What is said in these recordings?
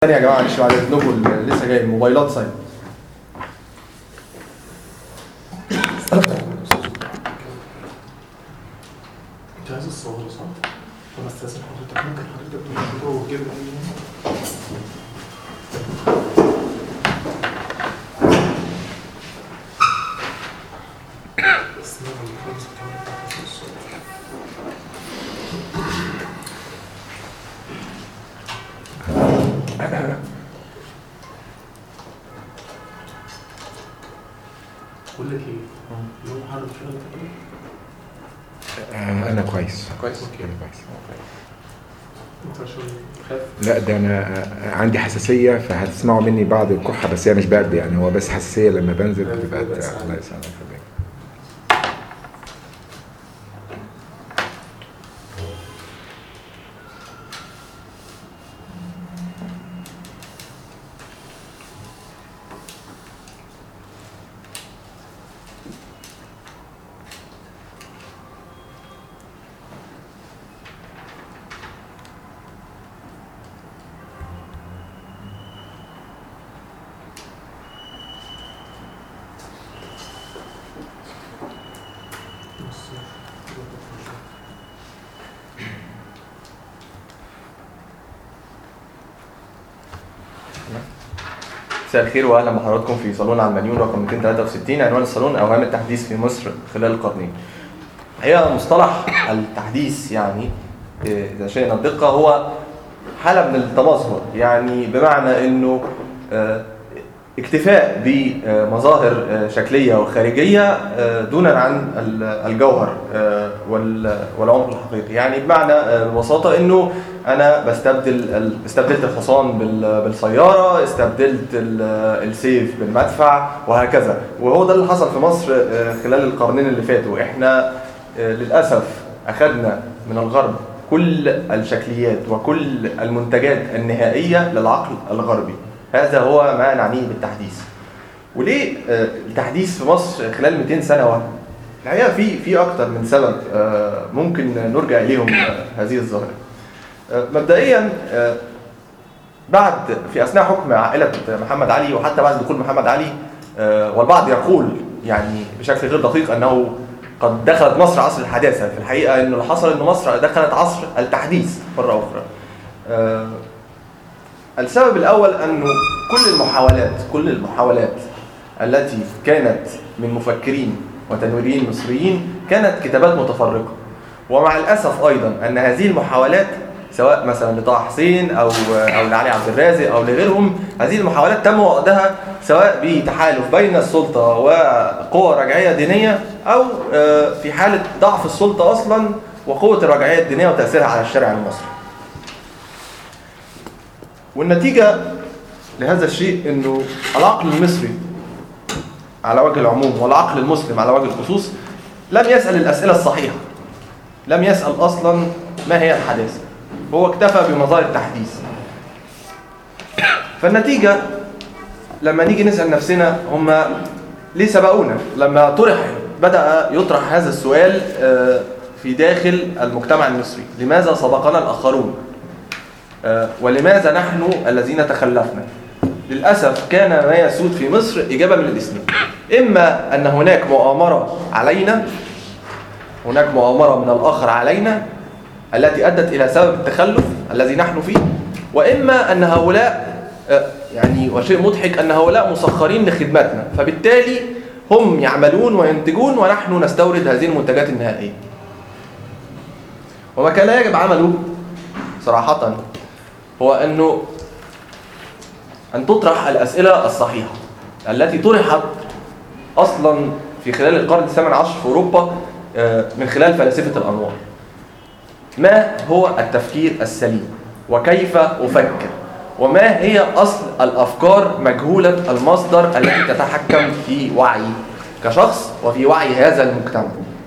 ثانية يا جماعة معلش بعد اذنكم اللي لسه جاي الموبايلات سايلنت انت عايز الصور صح؟ طب استاذن حضرتك ممكن حضرتك تخش جوه وتجيب لي بس انا الخمسة كمان بتاعت الصور. بقول لك ايه؟ يوم حرب شغل كده آه، انا كويس كويس اوكي انا كويس انت عشان خايف لا ده انا آه، عندي حساسيه فهتسمعوا مني بعض الكحه بس هي مش برد يعني هو بس حساسيه لما بنزل بتبقى الله يسعدك. الله يسعدك حبيبي. مساء الخير واهلا بحضراتكم في صالون علمانيون رقم 263 عنوان الصالون اوهام التحديث في مصر خلال القرنين. الحقيقه مصطلح التحديث يعني إيه، اذا شئنا الدقه هو حاله من التمظهر يعني بمعنى انه آه، اكتفاء بمظاهر آه، شكليه وخارجيه آه، دونا عن ال- الجوهر آه، وال- والعمق الحقيقي يعني بمعنى آه، ببساطه انه انا بستبدل ال- استبدلت الحصان بال- بالسياره استبدلت ال- السيف بالمدفع وهكذا وهو ده اللي حصل في مصر آه، خلال القرنين اللي فاتوا احنا آه، للاسف اخذنا من الغرب كل الشكليات وكل المنتجات النهائيه للعقل الغربي هذا هو ما نعنيه بالتحديث وليه آه، التحديث في مصر خلال 200 سنه وهم الحقيقه في في اكتر من سبب آه، ممكن نرجع اليهم آه، هذه الظاهره آه، مبدئيا آه، بعد في اثناء حكم عائله محمد علي وحتى بعد دخول محمد علي آه، والبعض يقول يعني بشكل غير دقيق انه قد دخلت مصر عصر الحداثه في الحقيقه انه اللي حصل ان مصر دخلت عصر التحديث مره اخرى آه، السبب الاول انه كل المحاولات كل المحاولات التي كانت من مفكرين وتنويريين مصريين كانت كتابات متفرقه ومع الاسف ايضا ان هذه المحاولات سواء مثلا لطه حسين او او لعلي عبد الرازق او لغيرهم هذه المحاولات تم وقتها سواء بتحالف بين السلطه وقوى رجعيه دينيه او آه، في حاله ضعف السلطه اصلا وقوه الرجعيه الدينيه وتاثيرها على الشارع المصري. والنتيجه لهذا الشيء انه العقل المصري على وجه العموم والعقل المسلم على وجه الخصوص لم يسال الاسئله الصحيحه. لم يسال اصلا ما هي الحداثه. هو اكتفى بمظاهر التحديث. فالنتيجه لما نيجي نسال نفسنا هم ليه سبقونا؟ لما طرح بدا يطرح هذا السؤال آه، في داخل المجتمع المصري، لماذا سبقنا الاخرون؟ آه، ولماذا نحن الذين تخلفنا؟ للأسف كان ما يسود في مصر إجابة من الاثنين إما أن هناك مؤامرة علينا هناك مؤامرة من الآخر علينا التي أدت إلى سبب التخلف الذي نحن فيه وإما أن هؤلاء آه، يعني وشيء مضحك أن هؤلاء مسخرين لخدمتنا فبالتالي هم يعملون وينتجون ونحن نستورد هذه المنتجات النهائية وما كان يجب عمله صراحة هو أنه أن تطرح الأسئلة الصحيحة التي طرحت أصلا في خلال القرن الثامن عشر في أوروبا آه، من خلال فلاسفة الأنوار ما هو التفكير السليم وكيف أفكر وما هي أصل الأفكار مجهولة المصدر التي تتحكم في وعي كشخص وفي وعي هذا المجتمع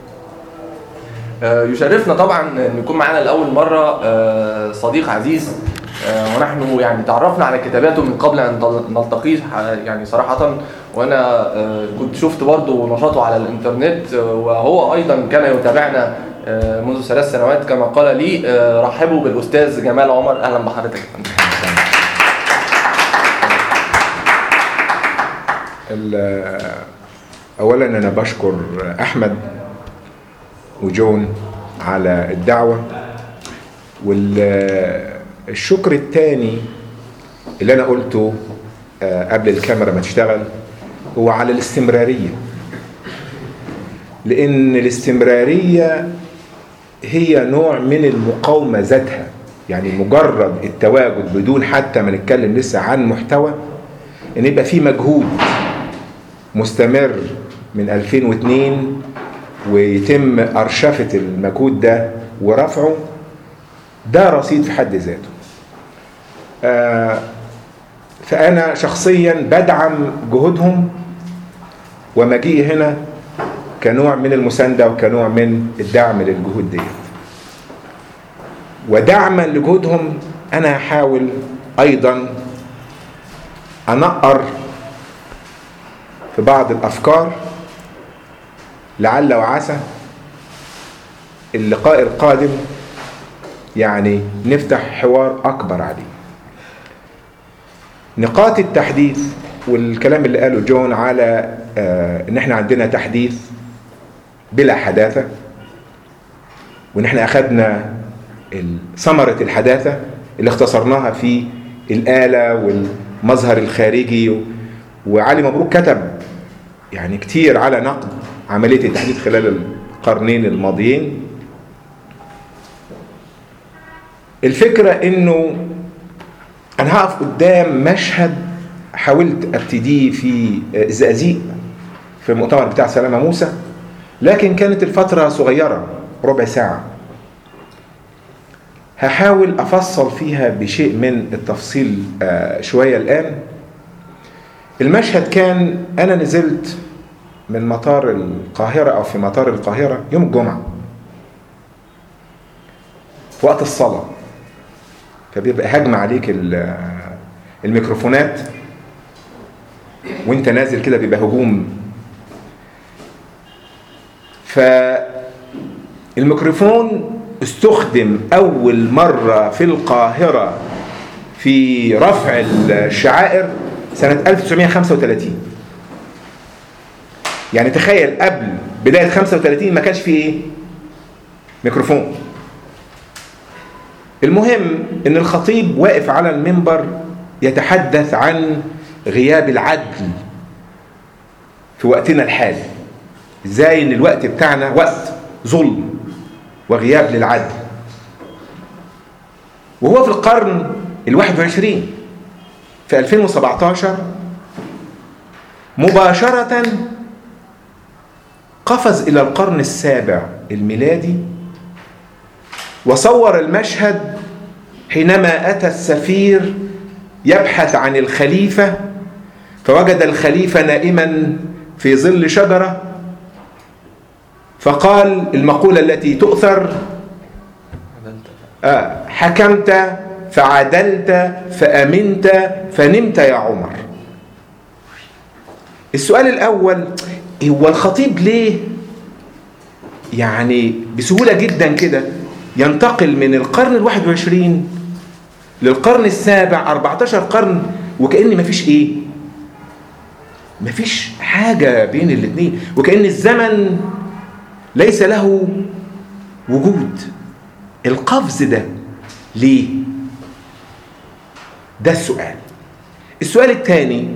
آه، يشرفنا طبعا ان يكون معنا لاول مره آه، صديق عزيز آه، ونحن يعني تعرفنا على كتاباته من قبل ان نل- نلتقيه ح- يعني صراحه وانا آه، كنت شفت برضه نشاطه على الانترنت آه، وهو ايضا كان يتابعنا آه، منذ ثلاث سنوات كما قال لي آه، رحبوا بالاستاذ جمال عمر اهلا بحضرتك يا فندم ال- اولا انا بشكر احمد وجون على الدعوه والشكر الثاني اللي انا قلته آه، قبل الكاميرا ما تشتغل هو على الاستمراريه لان الاستمراريه هي نوع من المقاومه ذاتها يعني مجرد التواجد بدون حتى ما نتكلم لسه عن محتوى ان يبقى في مجهود مستمر من 2002 ويتم ارشفه المجهود ده ورفعه ده رصيد في حد ذاته آه، فانا شخصيا بدعم جهودهم ومجيئي هنا كنوع من المسانده وكنوع من الدعم للجهود ديت ودعما لجهودهم انا هحاول ايضا انقر في بعض الافكار لعل وعسى اللقاء القادم يعني نفتح حوار اكبر عليه نقاط التحديث والكلام اللي قاله جون على آه ان احنا عندنا تحديث بلا حداثه وان احنا اخذنا ال- ثمره الحداثه اللي اختصرناها في الاله والمظهر الخارجي و- وعلي مبروك كتب يعني كتير على نقد عمليه التحديث خلال القرنين الماضيين الفكره انه انا هقف قدام مشهد حاولت ابتديه في الزقازيق في المؤتمر بتاع سلامه موسى لكن كانت الفتره صغيره ربع ساعه هحاول افصل فيها بشيء من التفصيل آه، شويه الان المشهد كان انا نزلت من مطار القاهره او في مطار القاهره يوم الجمعه في وقت الصلاه فبيبقى هجم عليك ال- الميكروفونات وانت نازل كده بيبقى هجوم فالميكروفون استخدم اول مره في القاهره في رفع الشعائر سنه 1935 يعني تخيل قبل بدايه 35 ما كانش فيه ايه ميكروفون المهم ان الخطيب واقف على المنبر يتحدث عن غياب العدل في وقتنا الحالي ازاي ان الوقت بتاعنا وقت ظلم وغياب للعدل وهو في القرن الواحد وعشرين في 2017 مباشرة قفز إلى القرن السابع الميلادي وصور المشهد حينما أتى السفير يبحث عن الخليفة فوجد الخليفة نائما في ظل شجرة فقال المقولة التي تؤثر آه حكمت فعدلت فأمنت فنمت يا عمر السؤال الأول هو الخطيب ليه يعني بسهولة جدا كده ينتقل من القرن الواحد وعشرين للقرن السابع 14 قرن وكأن مفيش ايه مفيش حاجة بين الاتنين وكأن الزمن ليس له وجود القفز ده ليه ده السؤال السؤال الثاني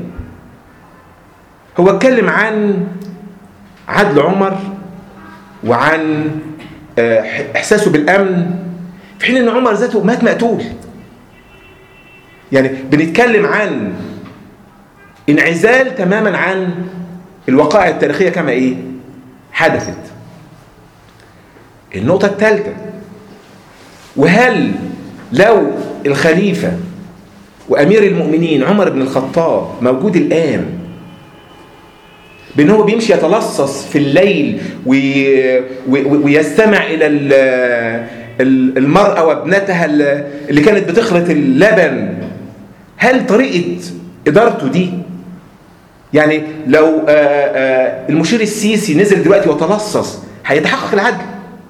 هو اتكلم عن عدل عمر وعن آه، احساسه بالامن في حين ان عمر ذاته مات مقتول يعني بنتكلم عن انعزال تماما عن الوقائع التاريخيه كما ايه حدثت النقطه الثالثه وهل لو الخليفه وامير المؤمنين عمر بن الخطاب موجود الان بان هو بيمشي يتلصص في الليل وي... وي... ويستمع الى ال... ال- المرأة وابنتها ال- اللي كانت بتخلط اللبن هل طريقة إدارته دي يعني لو آه، آه، المشير السيسي نزل دلوقتي وتلصص هيتحقق العدل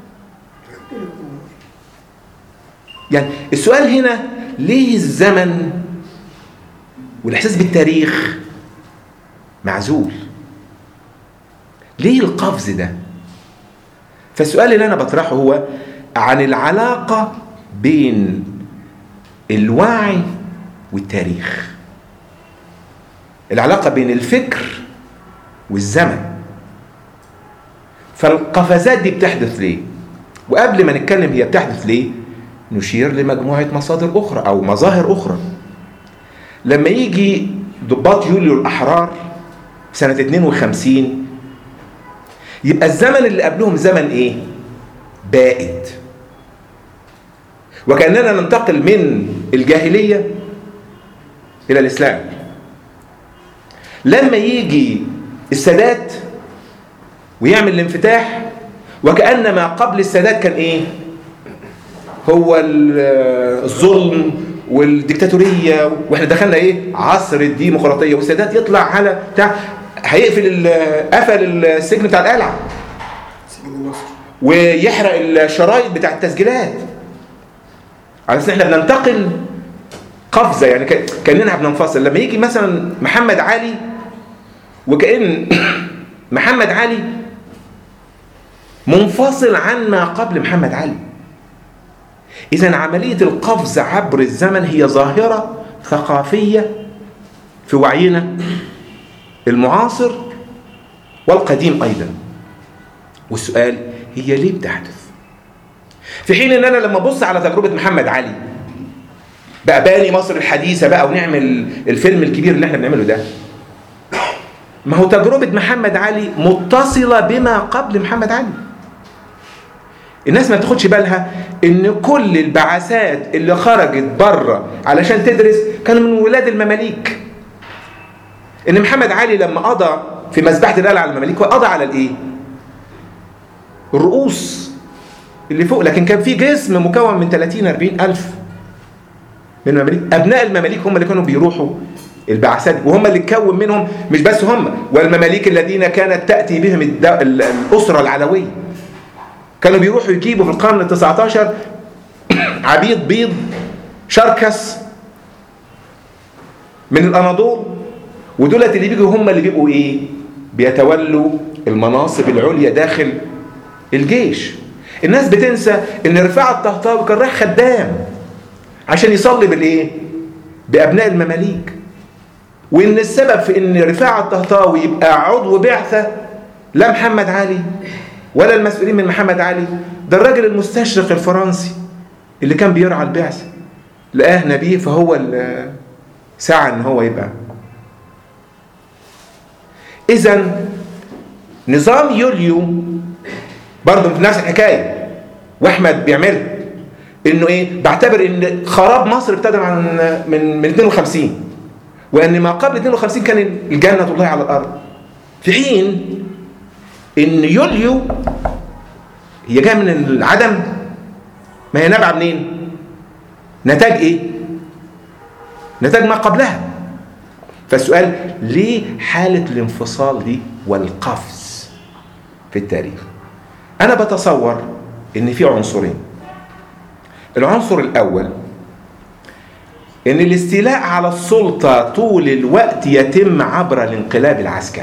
يعني السؤال هنا ليه الزمن والإحساس بالتاريخ معزول ليه القفز ده فالسؤال اللي انا بطرحه هو عن العلاقه بين الوعي والتاريخ العلاقه بين الفكر والزمن فالقفزات دي بتحدث ليه وقبل ما نتكلم هي بتحدث ليه نشير لمجموعه مصادر اخرى او مظاهر اخرى لما يجي ضباط يوليو الاحرار سنه 52 يبقى الزمن اللي قبلهم زمن ايه بائد وكاننا ننتقل من الجاهليه الى الاسلام لما يجي السادات ويعمل الانفتاح وكأن ما قبل السادات كان ايه هو ال- الظلم والديكتاتورية واحنا دخلنا ايه عصر الديمقراطية والسادات يطلع على بتاع هيقفل ال- قفل السجن بتاع القلعة سجن النصر ويحرق الشرايط بتاع التسجيلات على اساس ان احنا بننتقل قفزه يعني ك- كاننا بننفصل لما يجي مثلا محمد علي وكأن محمد علي منفصل عن ما قبل محمد علي إذا عملية القفز عبر الزمن هي ظاهرة ثقافية في وعينا المعاصر والقديم أيضا والسؤال هي ليه بتحدث في حين ان انا لما ابص على تجربه محمد علي بقى باني مصر الحديثه بقى ونعمل الفيلم الكبير اللي احنا بنعمله ده ما هو تجربه محمد علي متصله بما قبل محمد علي الناس ما تاخدش بالها ان كل البعثات اللي خرجت بره علشان تدرس كانوا من ولاد المماليك ان محمد علي لما قضى في مذبحه القلعه على المماليك قضى على الايه الرؤوس اللي فوق لكن كان في جسم مكون من 30 40 الف من المماليك ابناء المماليك هم اللي كانوا بيروحوا البعثات وهم اللي اتكون منهم مش بس هم والمماليك الذين كانت تاتي بهم الد- ال- الاسره العلويه كانوا بيروحوا يجيبوا في القرن ال 19 عبيد بيض شركس من الاناضول ودولت اللي بيجوا هم اللي بيبقوا ايه بيتولوا المناصب العليا داخل الجيش الناس بتنسى ان رفاعة الطهطاوي كان رايح خدام عشان يصلي بالايه بابناء المماليك وان السبب في ان رفاعة الطهطاوي يبقى عضو بعثة لا محمد علي ولا المسؤولين من محمد علي ده الراجل المستشرق الفرنسي اللي كان بيرعى البعثة لقاه نبيه فهو اللي سعى ان هو يبقى اذا نظام يوليو برضه في نفس الحكايه واحمد بيعملها انه ايه بعتبر ان خراب مصر ابتدى عن من من 52 وان ما قبل 52 كان الجنه الله على الارض في حين ان يوليو هي جايه من العدم ما هي نابعه منين نتاج ايه نتاج ما قبلها فالسؤال ليه حاله الانفصال دي والقفز في التاريخ انا بتصور ان في عنصرين العنصر الاول ان الاستيلاء على السلطه طول الوقت يتم عبر الانقلاب العسكري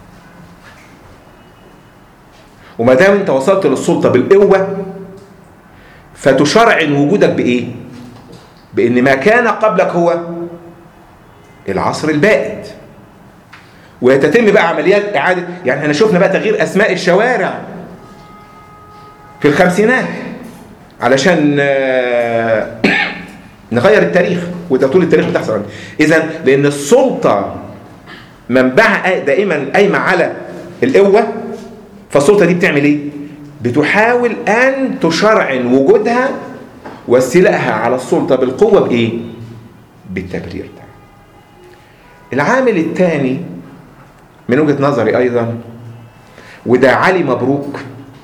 وما دام انت وصلت للسلطه بالقوه فتشرعن وجودك بايه بان ما كان قبلك هو العصر البائد وتتم بقى عمليات اعاده يعني احنا شفنا بقى تغيير اسماء الشوارع في الخمسينات علشان آه، نغير التاريخ وده طول التاريخ بتحصل اذا لان السلطه منبعها دائما قايمه على القوه فالسلطه دي بتعمل ايه بتحاول ان تشرعن وجودها واستيلائها على السلطه بالقوه بايه بالتبرير ده العامل الثاني من وجهه نظري ايضا وده علي مبروك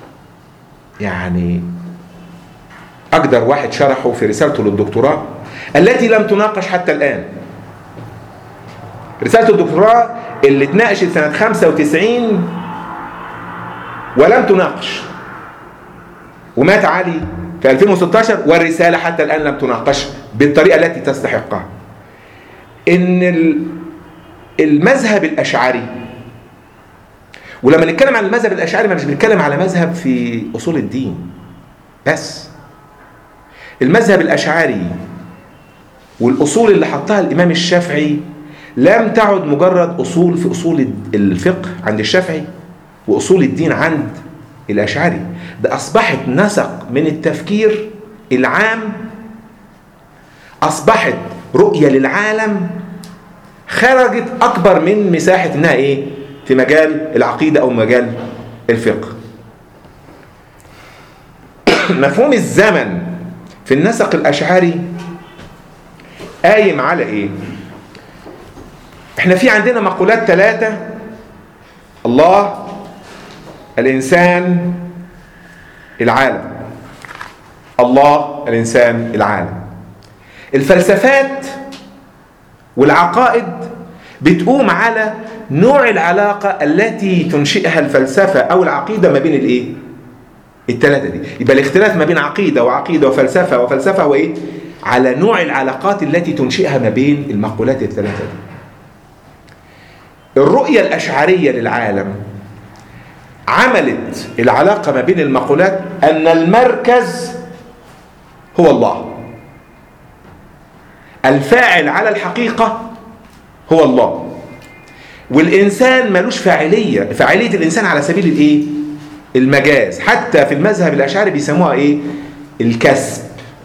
يعني أقدر واحد شرحه في رسالته للدكتوراه التي لم تناقش حتى الآن رسالة الدكتوراه اللي اتناقشت سنة 95 ولم تناقش ومات علي في 2016 والرسالة حتى الآن لم تناقش بالطريقة التي تستحقها إن ال- المذهب الأشعري ولما نتكلم عن المذهب الاشعري ما مش بنتكلم على مذهب في اصول الدين بس المذهب الاشعري والاصول اللي حطها الامام الشافعي لم تعد مجرد اصول في اصول الفقه عند الشافعي واصول الدين عند الاشعري ده اصبحت نسق من التفكير العام اصبحت رؤيه للعالم خرجت اكبر من مساحه انها ايه في مجال العقيده او مجال الفقه مفهوم الزمن في النسق الاشعري قايم على ايه احنا في عندنا مقولات ثلاثه الله الانسان العالم الله الانسان العالم الفلسفات والعقائد بتقوم على نوع العلاقة التي تنشئها الفلسفة أو العقيدة ما بين الإيه؟ الثلاثة دي يبقى الاختلاف ما بين عقيدة وعقيدة وفلسفة وفلسفة هو إيه؟ على نوع العلاقات التي تنشئها ما بين المقولات الثلاثة دي الرؤية الأشعرية للعالم عملت العلاقة ما بين المقولات أن المركز هو الله الفاعل على الحقيقة هو الله والإنسان ملوش فاعلية فاعلية الإنسان على سبيل الإيه؟ المجاز حتى في المذهب الأشعري بيسموها إيه؟ الكسب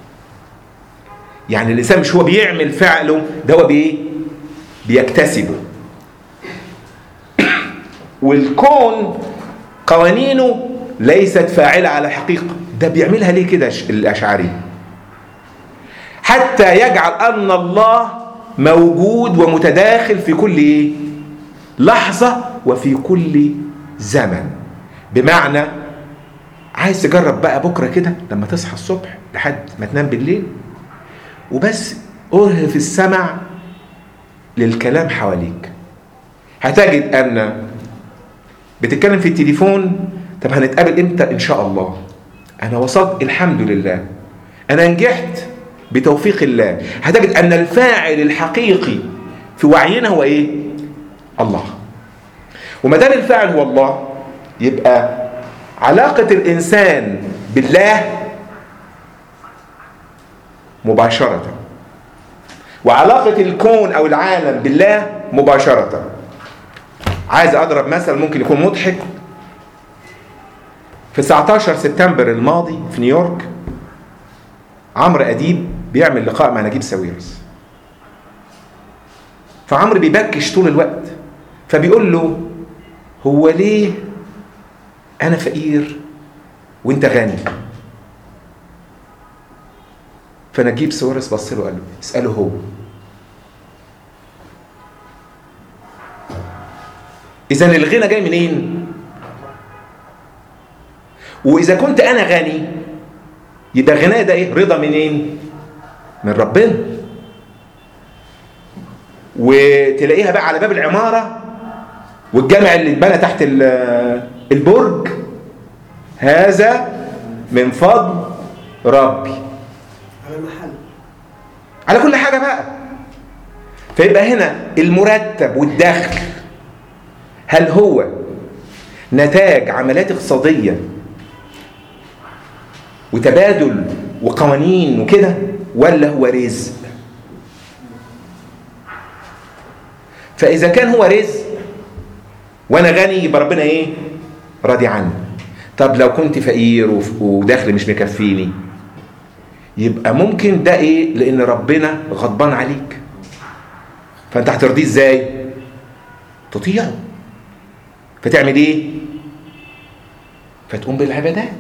يعني الإنسان مش هو بيعمل فعله ده هو بإيه؟ بيكتسبه والكون قوانينه ليست فاعلة على الحقيقة ده بيعملها ليه كده الأشعري حتى يجعل أن الله موجود ومتداخل في كل إيه؟ لحظة وفي كل زمن بمعنى عايز تجرب بقى بكرة كده لما تصحى الصبح لحد ما تنام بالليل وبس أرهف السمع للكلام حواليك هتجد أن بتتكلم في التليفون طب هنتقابل امتى ان شاء الله انا وصلت الحمد لله انا نجحت بتوفيق الله هتجد ان الفاعل الحقيقي في وعينا هو ايه الله وما دام الفاعل هو الله يبقى علاقة الإنسان بالله مباشرة وعلاقة الكون أو العالم بالله مباشرة عايز أضرب مثل ممكن يكون مضحك في 19 سبتمبر الماضي في نيويورك عمرو أديب بيعمل لقاء مع نجيب ساويرس فعمرو بيبكش طول الوقت فبيقول له هو ليه أنا فقير وأنت غني فنجيب ساويرس بص له وقال له اسأله هو إذا الغنى جاي منين؟ وإذا كنت أنا غني يبقى غناء ده إيه؟ رضا منين؟ من ربنا. وتلاقيها بقى على باب العمارة والجامع اللي اتبنى تحت البرج هذا من فضل ربي. على المحل على كل حاجة بقى. فيبقى هنا المرتب والدخل هل هو نتاج عمليات اقتصادية وتبادل وقوانين وكده ولا هو رزق فإذا كان هو رزق وأنا غني يبقى ربنا إيه راضي عني طب لو كنت فقير ودخل مش مكفيني يبقى ممكن ده إيه لأن ربنا غضبان عليك فأنت هترضيه إزاي تطيعه فتعمل ايه فتقوم بالعبادات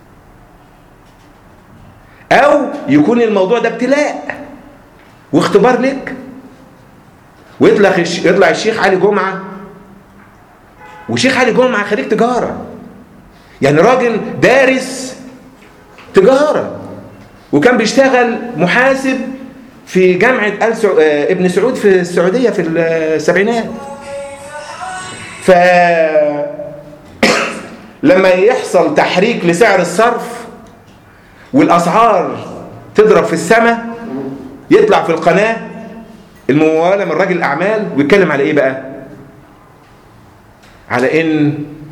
او يكون الموضوع ده ابتلاء واختبار لك ويطلع يطلع الشيخ علي جمعه وشيخ علي جمعه خريج تجاره يعني راجل دارس تجاره وكان بيشتغل محاسب في جامعه آل سع... ابن سعود في السعوديه في السبعينات ف لما يحصل تحريك لسعر الصرف والاسعار تضرب في السماء يطلع في القناه المموله من راجل الاعمال ويتكلم على ايه بقى على ان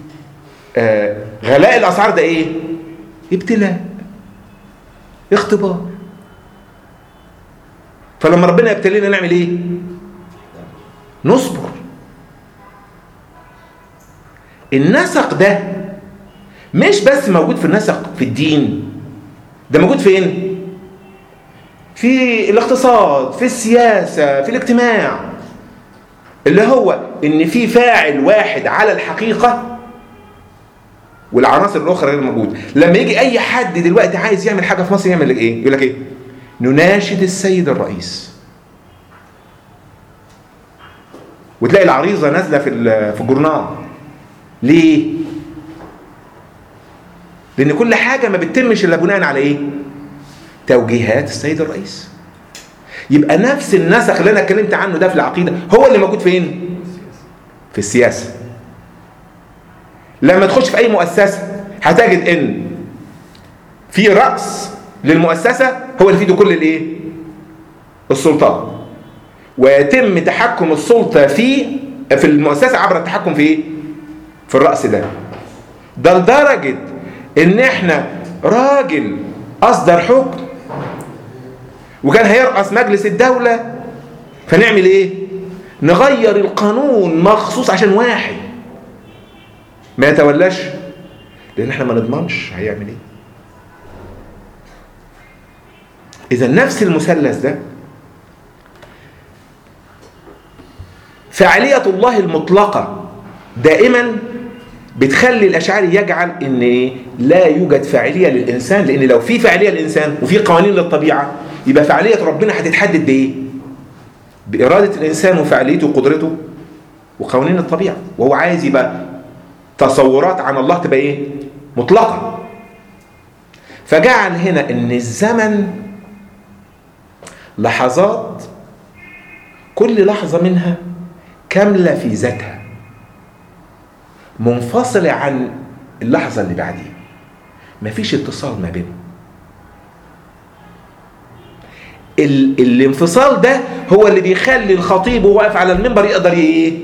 آه غلاء الاسعار ده ايه ابتلاء اختبار فلما ربنا يبتلينا نعمل ايه نصبر النسق ده مش بس موجود في النسق في الدين ده موجود فين في الاقتصاد في السياسة في الاجتماع اللي هو ان في فاعل واحد على الحقيقة والعناصر الاخرى غير موجوده لما يجي اي حد دلوقتي عايز يعمل حاجه في مصر يعمل ايه يقول لك ايه نناشد السيد الرئيس وتلاقي العريضه نازله في ال- في الجورنال ليه لان كل حاجه ما بتتمش الا بناء على ايه توجيهات السيد الرئيس يبقى نفس النسق اللي انا اتكلمت عنه ده في العقيده هو اللي موجود فين في السياسه لما تخش في اي مؤسسه هتجد ان في راس للمؤسسه هو اللي في ايده كل الايه السلطات ويتم تحكم السلطه في في المؤسسه عبر التحكم في ايه في الراس ده ده لدرجه ان احنا راجل اصدر حكم وكان هيرأس مجلس الدوله فنعمل ايه نغير القانون مخصوص عشان واحد ما يتولاش لان احنا ما نضمنش هيعمل ايه اذا نفس المثلث ده فعالية الله المطلقة دائما بتخلي الأشعري يجعل ان إيه؟ لا يوجد فاعلية للإنسان لأن لو في فاعلية للإنسان وفي قوانين للطبيعة يبقى فاعلية ربنا هتتحدد بإيه؟ بإرادة الإنسان وفاعليته وقدرته وقوانين الطبيعة وهو عايز يبقى تصورات عن الله تبقى ايه مطلقة فجعل هنا ان الزمن لحظات كل لحظة منها كاملة في ذاتها منفصلة عن اللحظة اللي بعديها مفيش اتصال ما بينهم ال- الانفصال ده هو اللي بيخلي الخطيب وهو واقف على المنبر يقدر ايه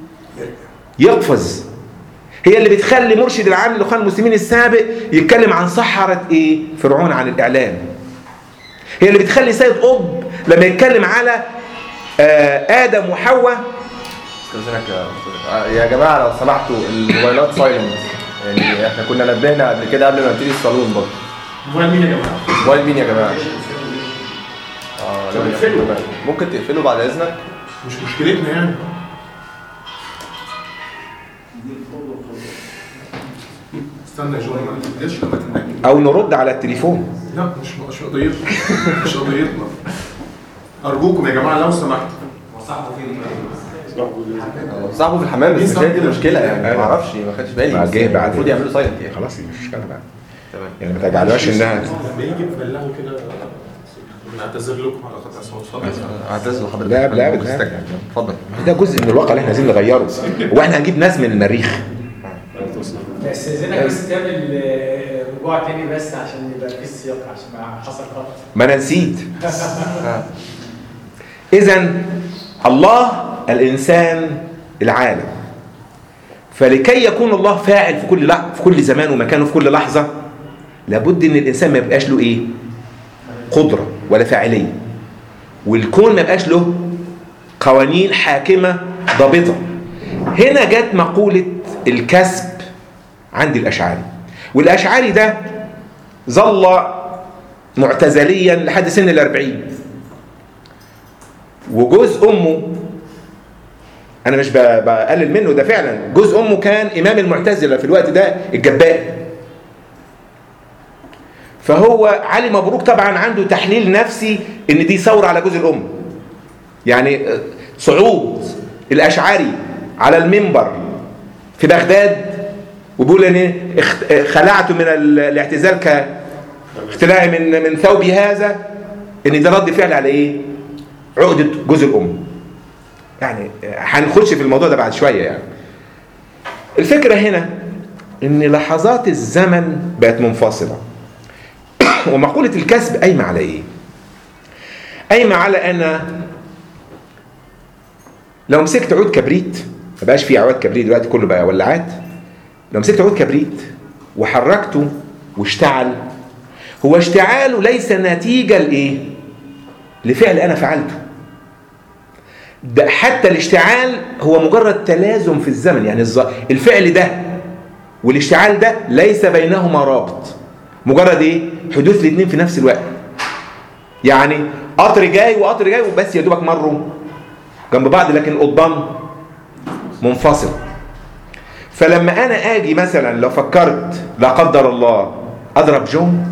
يقفز هي اللي بتخلي مرشد العام للاخوان المسلمين السابق يتكلم عن سحرة ايه فرعون عن الاعلام هي اللي بتخلي سيد قطب لما يتكلم على آه ادم وحواء استاذنك يا أستاذ. آه، يا جماعه لو سمحتوا الموبايلات سايلنت يعني احنا كنا نبهنا قبل كده قبل ما نبتدي الصالون برضه موبايل مين يا جماعه؟ موبايل مين يا جماعه؟ اه طب لا، اقفله. ممكن تقفله بعد اذنك مش مشكلتنا يعني استنى يا جو ما تبداش لما تتنجم او نرد على التليفون لا مش مش قضيتنا مش قضيتنا ارجوكم يا جماعه لو سمحتوا آه، صاحبه في الحمام بس مين مش هي صاحبه؟ دي المشكله يعني أيوة. ما اعرفش ما خدتش بالي ما بس جه بعد المفروض يعملوا سايلنت يعني خلاص مش مشكله بقى تمام يعني ما تجعلوهاش انها لما يجي تبلغوا كده بنعتذر لكم على قطع صوت اتفضل اعتذر لحضرتك لا، لا، ممكن لا. تستجمع. اتفضل ده جزء من الواقع اللي احنا عايزين نغيره هو احنا هنجيب ناس من المريخ استاذنك بس تعمل آه، رجوع تاني بس عشان يبقى في السياق عشان ما حصل غلط ما انا نسيت آه. اذا الله الانسان العالم فلكي يكون الله فاعل في كل لحظه في كل زمان ومكان وفي كل لحظه لابد ان الانسان ما يبقاش له ايه قدره ولا فاعليه والكون ما يبقاش له قوانين حاكمه ضابطه هنا جت مقوله الكسب عند الاشعري والاشعري ده ظل معتزليا لحد سن الأربعين وجوز أمه أنا مش ب- بقلل منه ده فعلا جوز أمه كان إمام المعتزلة في الوقت ده الجبائي فهو علي مبروك طبعا عنده تحليل نفسي ان دي ثوره على جوز الام يعني آه، صعود الاشعري على المنبر في بغداد وبيقول ان اخت- آه، خلعت من ال- الاعتزال كاختلاعي من من ثوبي هذا ان ده رد فعل على ايه عقده جوز الام يعني آه، هنخش في الموضوع ده بعد شويه يعني الفكره هنا ان لحظات الزمن بقت منفصله ومقولة الكسب قايمة على ايه؟ قايمة على ان لو مسكت عود كبريت ما بقاش فيه عواد كبريت دلوقتي كله بقى ولعات لو مسكت عود كبريت وحركته واشتعل هو اشتعاله ليس نتيجة لإيه؟ لفعل أنا فعلته ده حتى الاشتعال هو مجرد تلازم في الزمن يعني الز- الفعل ده والاشتعال ده ليس بينهما رابط مجرد ايه حدوث الاثنين في نفس الوقت يعني قطر جاي وقطر جاي وبس يا دوبك مروا جنب بعض لكن قضبان منفصل فلما انا اجي مثلا لو فكرت لا قدر الله اضرب جون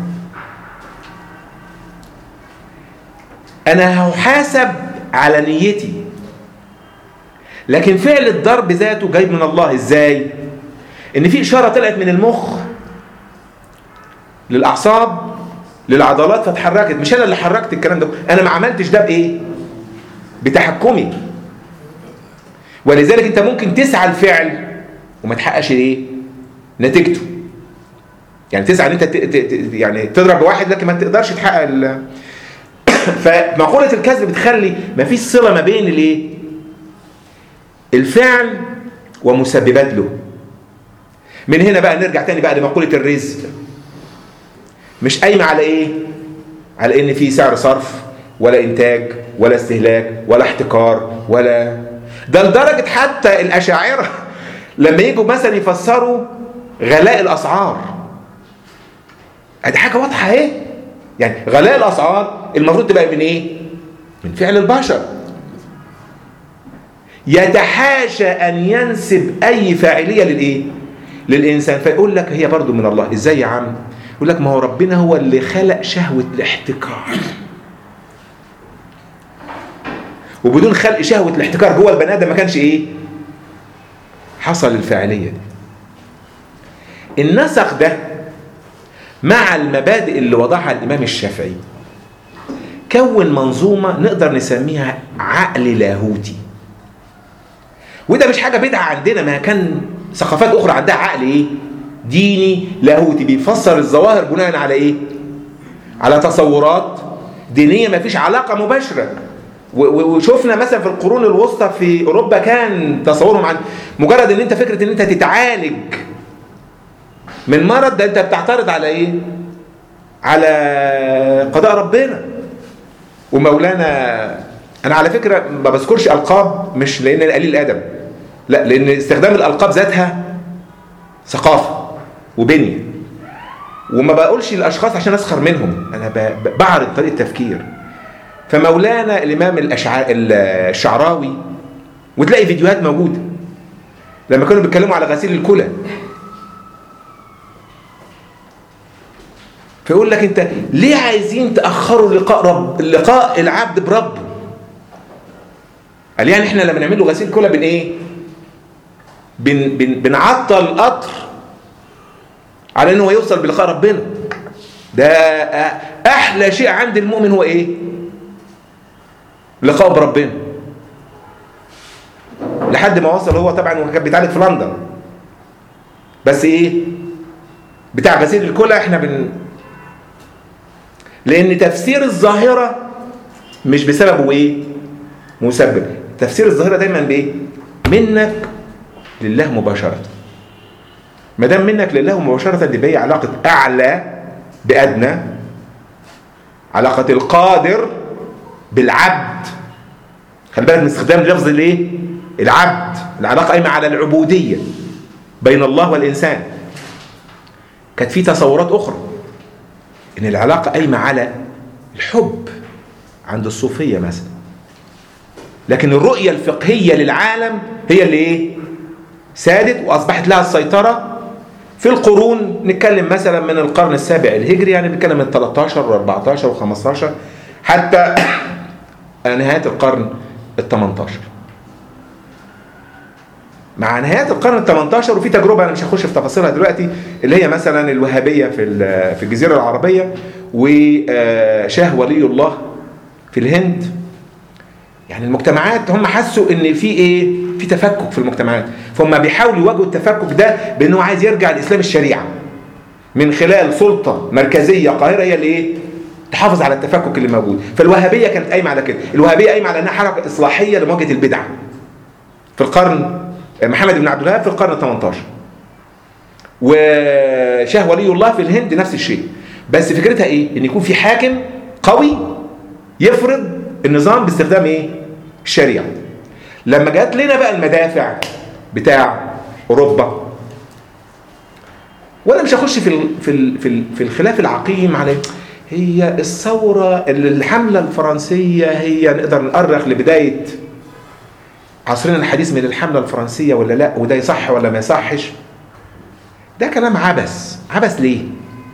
انا هحاسب على نيتي لكن فعل الضرب ذاته جاي من الله ازاي ان في اشاره طلعت من المخ للاعصاب للعضلات فاتحركت مش انا اللي حركت الكلام ده انا ما عملتش ده بايه بتحكمي ولذلك انت ممكن تسعى الفعل وما تحققش ايه نتيجته يعني تسعى ان انت ت- ت- ت- يعني تضرب بواحد لكن ما تقدرش تحقق ال فمقولة الكذب بتخلي ما فيش صلة ما بين الايه الفعل ومسببات له من هنا بقى نرجع تاني بقى لمقولة الرزق مش قايمة على ايه على ان في سعر صرف ولا انتاج ولا استهلاك ولا احتكار ولا ده لدرجة حتى الاشاعرة لما يجوا مثلا يفسروا غلاء الاسعار ادي حاجة واضحة اهي يعني غلاء الاسعار المفروض تبقى من ايه من فعل البشر يتحاشى ان ينسب اي فاعليه للايه للانسان فيقول لك هي برضو من الله ازاي يا عم يقول لك ما هو ربنا هو اللي خلق شهوه الاحتكار وبدون خلق شهوه الاحتكار جوه البني ادم ما كانش ايه حصل الفاعليه دي النسق ده مع المبادئ اللي وضعها الامام الشافعي كون منظومه نقدر نسميها عقل لاهوتي وده مش حاجه بدعه عندنا ما كان ثقافات اخرى عندها عقل ايه ديني لاهوتي بيفسر الظواهر بناء على ايه على تصورات دينيه ما فيش علاقه مباشره و- و- وشفنا مثلا في القرون الوسطى في اوروبا كان تصورهم عن مجرد ان انت فكره ان انت تتعالج من مرض ده انت بتعترض على ايه على قضاء ربنا ومولانا انا على فكره ما بذكرش القاب مش لان انا قليل ادب لا لان استخدام الالقاب ذاتها ثقافه وبنيه وما بقولش الاشخاص عشان اسخر منهم انا ب- ب- بعرض طريقه تفكير فمولانا الامام الأشع... الشعراوي وتلاقي فيديوهات موجوده لما كانوا بيتكلموا على غسيل الكلى فيقول لك انت ليه عايزين تاخروا لقاء رب لقاء العبد بربه قال يعني احنا لما نعمل له غسيل كلى بن ايه بن بن بنعطل القطر على انه يوصل بلقاء ربنا ده احلى شيء عند المؤمن هو ايه لقاء بربنا لحد ما وصل هو طبعا وكان بيتعالج في لندن بس ايه بتاع غسيل الكلى احنا بن لان تفسير الظاهره مش بسببه ايه مسبب تفسير الظاهره دايما بايه منك لله مباشره ما دام منك لله مباشره دي بقى علاقه اعلى بادنى علاقه القادر بالعبد خلي بالك من استخدام لفظ الايه العبد العلاقه قايمه على العبوديه بين الله والانسان كانت في تصورات اخرى ان العلاقه قايمه على الحب عند الصوفيه مثلا لكن الرؤيه الفقهيه للعالم هي اللي ايه سادت واصبحت لها السيطره في القرون نتكلم مثلا من القرن السابع الهجري يعني بنتكلم من 13 و14 و15 حتى نهايه القرن ال 18 مع نهايه القرن ال 18 وفي تجربه انا مش هخش في تفاصيلها دلوقتي اللي هي مثلا الوهابيه في ال- في الجزيره العربيه وشاه ولي الله في الهند يعني المجتمعات هم حسوا ان في ايه في تفكك في المجتمعات فهم بيحاولوا يواجهوا التفكك ده بانه عايز يرجع لاسلام الشريعه من خلال سلطه مركزيه قاهره هي اللي ايه تحافظ على التفكك اللي موجود فالوهابيه كانت قايمه على كده الوهابيه قايمه على انها حركه اصلاحيه لمواجهه البدع في القرن محمد بن عبد الوهاب في القرن ال 18 وشاه ولي الله في الهند نفس الشيء بس فكرتها ايه ان يكون في حاكم قوي يفرض النظام باستخدام ايه الشريعه لما جات لنا بقى المدافع بتاع اوروبا وانا مش هخش في ال في ال في, ال في الخلاف العقيم على هي الثوره الحمله الفرنسيه هي نقدر نؤرخ لبدايه عصرنا الحديث من الحمله الفرنسيه ولا لا وده يصح ولا ما يصحش ده كلام عبث عبث ليه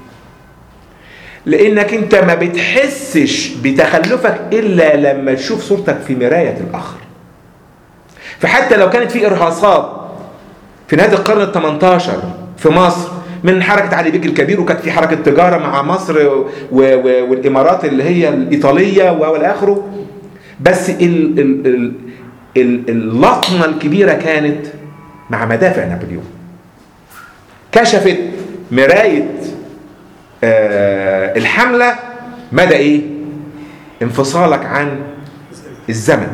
لانك انت ما بتحسش بتخلفك الا لما تشوف صورتك في مرايه الاخر فحتى لو كانت في ارهاصات في نهايه القرن ال 18 في مصر من حركه علي بيك الكبير وكانت في حركه تجاره مع مصر و و والامارات اللي هي الايطاليه والى اخره بس ال ال ال ال اللطمه الكبيره كانت مع مدافع نابليون كشفت مرايه آه الحمله مدى ايه انفصالك عن الزمن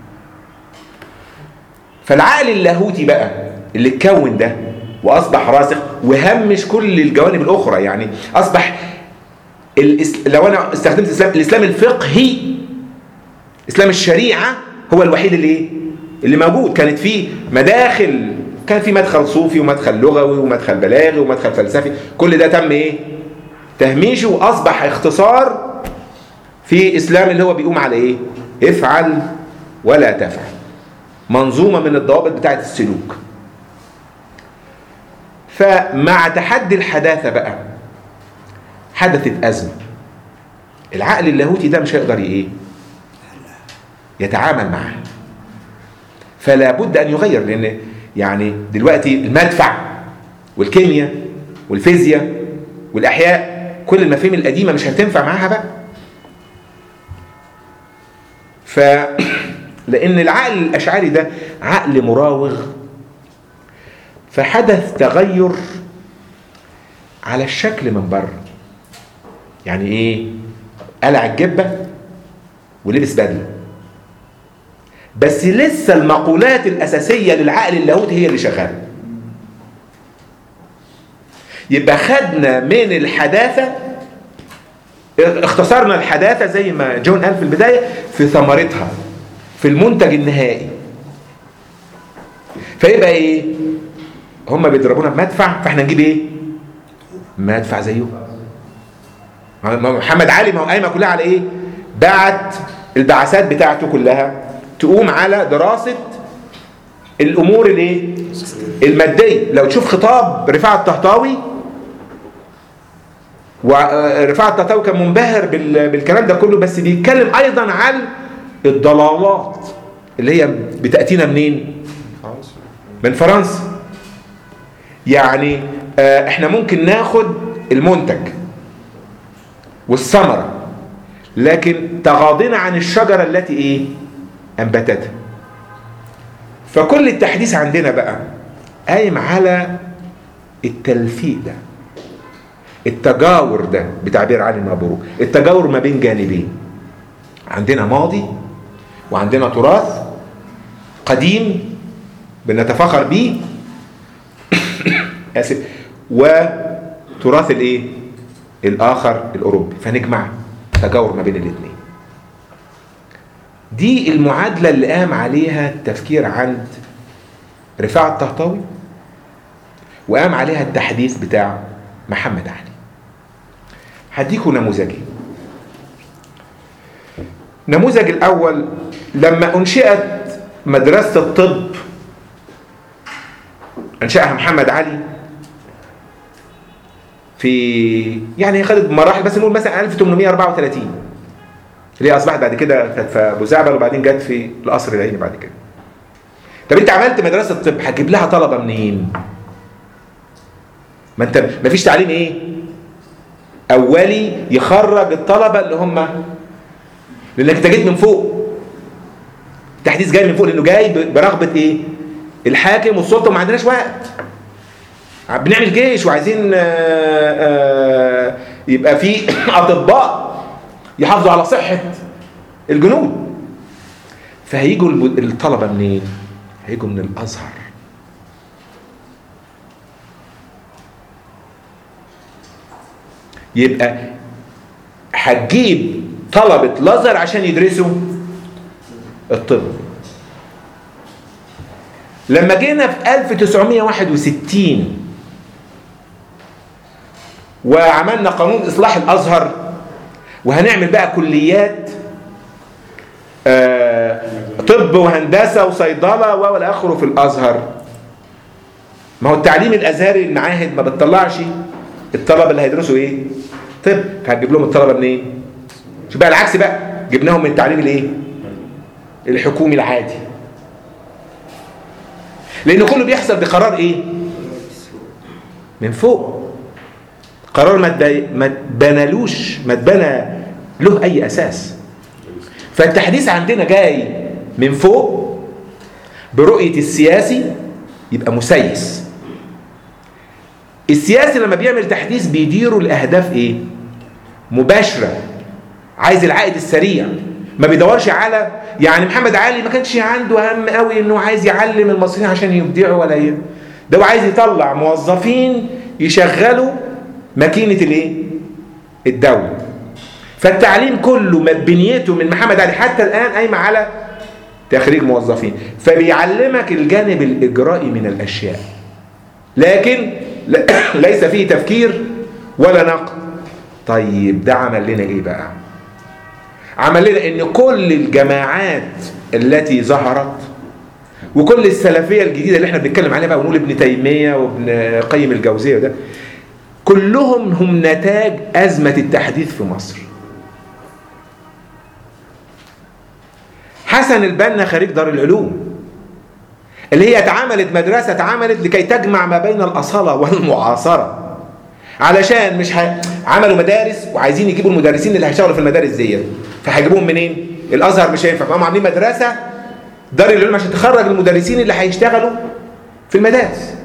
فالعقل اللاهوتي بقى اللي اتكون ده واصبح راسخ وهمش كل الجوانب الاخرى يعني اصبح الإس... لو انا استخدمت الاسلام الاسلام الفقهي اسلام الشريعه هو الوحيد اللي ايه اللي موجود كانت فيه مداخل كان في مدخل صوفي ومدخل لغوي ومدخل بلاغي ومدخل فلسفي كل ده تم ايه تهميشه واصبح اختصار في اسلام اللي هو بيقوم على ايه افعل ولا تفعل منظومه من الضوابط بتاعه السلوك فمع تحدي الحداثه بقى حدثت ازمه العقل اللاهوتي ده مش هيقدر ايه يتعامل معها فلا بد ان يغير لان يعني دلوقتي المدفع والكيمياء والفيزياء والاحياء كل المفاهيم القديمه مش هتنفع معاها بقى ف لان العقل الاشعري ده عقل مراوغ فحدث تغير على الشكل من بره يعني ايه قلع الجبه ولبس بدله بس لسه المقولات الاساسيه للعقل اللاهوتي هي اللي شغاله يبقى خدنا من الحداثه اختصرنا الحداثه زي ما جون قال في البدايه في ثمرتها في المنتج النهائي فيبقى ايه هم بيضربونا بمدفع فاحنا نجيب ايه مدفع زيه محمد علي ما هو قايمه كلها على ايه بعت البعثات بتاعته كلها تقوم على دراسه الامور الايه الماديه لو تشوف خطاب رفاعه الطهطاوي ورفاعه الطهطاوي كان منبهر بالكلام ده كله بس بيتكلم ايضا عن الضلالات اللي هي بتاتينا منين من فرنسا يعني احنا ممكن ناخد المنتج والثمره لكن تغاضينا عن الشجره التي ايه انبتتها فكل التحديث عندنا بقى قايم على التلفيق ده التجاور ده بتعبير علي المبروك التجاور ما بين جانبين عندنا ماضي وعندنا تراث قديم بنتفاخر بيه اسف وتراث الايه الاخر الاوروبي فنجمع تجاور ما بين الاثنين دي المعادله اللي قام عليها التفكير عند رفاعة الطهطاوي وقام عليها التحديث بتاع محمد علي هديكوا نموذجين النموذج الاول لما انشئت مدرسه الطب انشاها محمد علي في يعني خدت مراحل بس نقول مثلا 1834 اللي هي اصبحت بعد كده كانت في ابو زعبل وبعدين جت في القصر العيني بعد كده طب انت عملت مدرسه طب هتجيب لها طلبه منين ما انت ما فيش تعليم ايه اولي يخرج الطلبه اللي هم لانك انت جيت من فوق التحديث جاي من فوق لانه جاي برغبه ايه الحاكم والسلطه وما عندناش وقت بنعمل جيش وعايزين آآ آآ يبقى في اطباء يحافظوا على صحه الجنود فهيجوا الطلبه منين هيجوا من الازهر يبقى هتجيب طلبة الازهر عشان يدرسوا الطب لما جينا في 1961 وعملنا قانون اصلاح الازهر وهنعمل بقى كليات آه، طب وهندسه وصيدله والى اخره في الازهر ما هو التعليم الازهري المعاهد ما بتطلعش الطلبه اللي هيدرسوا ايه طب هتجيب لهم الطلبه منين إيه؟ شوف بقى العكس بقى جبناهم من التعليم الايه الحكومي العادي لان كله بيحصل بقرار ايه من فوق قرار ما تبا- ما تبنالوش ما تبنى له اي اساس فالتحديث عندنا جاي من فوق برؤية السياسي يبقى مسيس السياسي لما بيعمل تحديث بيديره لأهداف ايه مباشرة عايز العائد السريع ما بيدورش على يعني محمد علي ما كانش عنده هم قوي انه عايز يعلم المصريين عشان يبدعوا ولا ايه ده هو عايز يطلع موظفين يشغلوا ماكينة الايه الدولة فالتعليم كله بنيته من محمد علي حتى الآن قايمة على تخريج موظفين فبيعلمك الجانب الإجرائي من الأشياء لكن ل- ليس فيه تفكير ولا نقد طيب ده عمل لنا ايه بقى عمل لنا ان كل الجماعات التي ظهرت وكل السلفية الجديدة اللي احنا بنتكلم عليها بقى ونقول ابن تيمية وابن قيم الجوزية ده كلهم هم نتاج أزمة التحديث في مصر حسن البنا خريج دار العلوم اللي هي اتعملت مدرسة اتعملت لكي تجمع ما بين الأصالة والمعاصرة علشان مش ه... عملوا مدارس وعايزين يجيبوا المدرسين اللي هيشتغلوا في المدارس دي فهيجيبوهم منين؟ الأزهر مش هينفع فهم عاملين مدرسة دار العلوم عشان تخرج المدرسين اللي هيشتغلوا في المدارس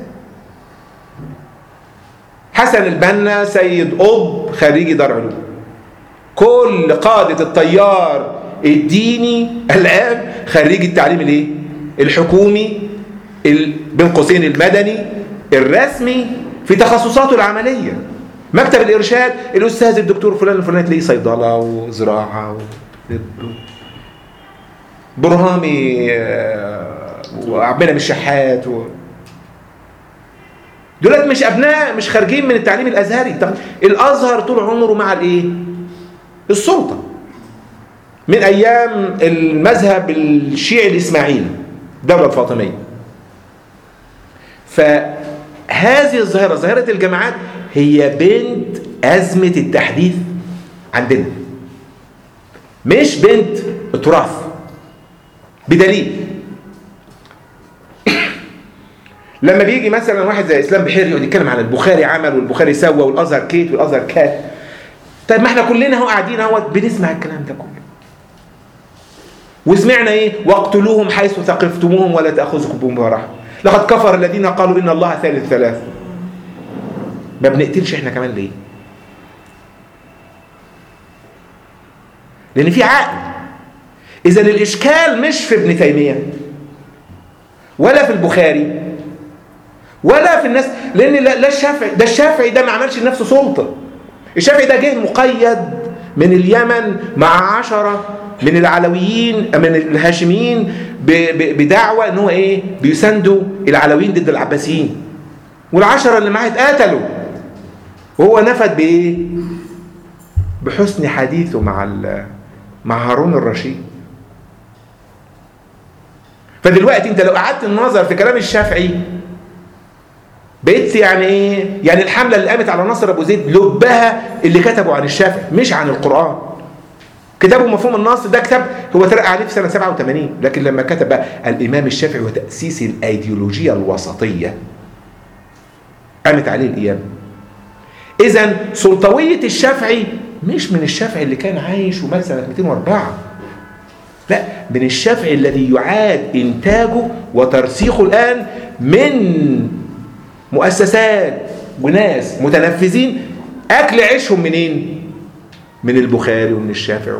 حسن البنا سيد قطب خريجي دار علوم كل قادة التيار الديني الآن خريج التعليم الايه؟ الحكومي ال- بين قوسين المدني الرسمي في تخصصاته العملية مكتب الإرشاد الأستاذ الدكتور فلان الفلاني تلاقيه صيدلة وزراعة وطب برهامي آه، وعبد المنعم الشحات و... دولت مش ابناء مش خارجين من التعليم الازهري طب الازهر طول عمره مع الايه السلطه من ايام المذهب الشيعي الاسماعيلي الدوله الفاطميه فهذه الظاهره ظاهره الجماعات هي بنت ازمه التحديث عندنا مش بنت التراث بدليل لما بيجي مثلا واحد زي اسلام بحيري يقعد يتكلم عن البخاري عمل والبخاري سوى والازهر كيت والازهر كات طيب ما احنا كلنا اهو قاعدين اهوت بنسمع الكلام ده كله وسمعنا ايه واقتلوهم حيث ثقفتموهم ولا تاخذكم بهم براحه لقد كفر الذين قالوا ان الله ثالث ثلاث ما بنقتلش احنا كمان ليه لان في عقل اذا الاشكال مش في ابن تيميه ولا في البخاري ولا في الناس لان لا لا الشافعي ده الشافعي ده ما عملش لنفسه سلطه الشافعي ده جه مقيد من اليمن مع عشرة من العلويين من الهاشميين ب- ب- بدعوة ان هو ايه بيساندوا العلويين ضد العباسيين والعشرة اللي معاه اتقتلوا وهو نفد بايه بحسن حديثه مع ال- مع هارون الرشيد فدلوقتي انت لو قعدت النظر في كلام الشافعي بقيت يعني ايه يعني الحمله اللي قامت على نصر ابو زيد لبها اللي كتبوا عن الشافعي مش عن القران كتابه مفهوم النص ده كتاب هو ترقى عليه في سنه 87 لكن لما كتب بقى الامام الشافعي وتاسيس الايديولوجيه الوسطيه قامت عليه القيامه اذا سلطويه الشافعي مش من الشافعي اللي كان عايش ومات سنه 204 لا من الشافعي الذي يعاد انتاجه وترسيخه الان من مؤسسات وناس متنفذين اكل عيشهم منين من البخاري ومن الشافعي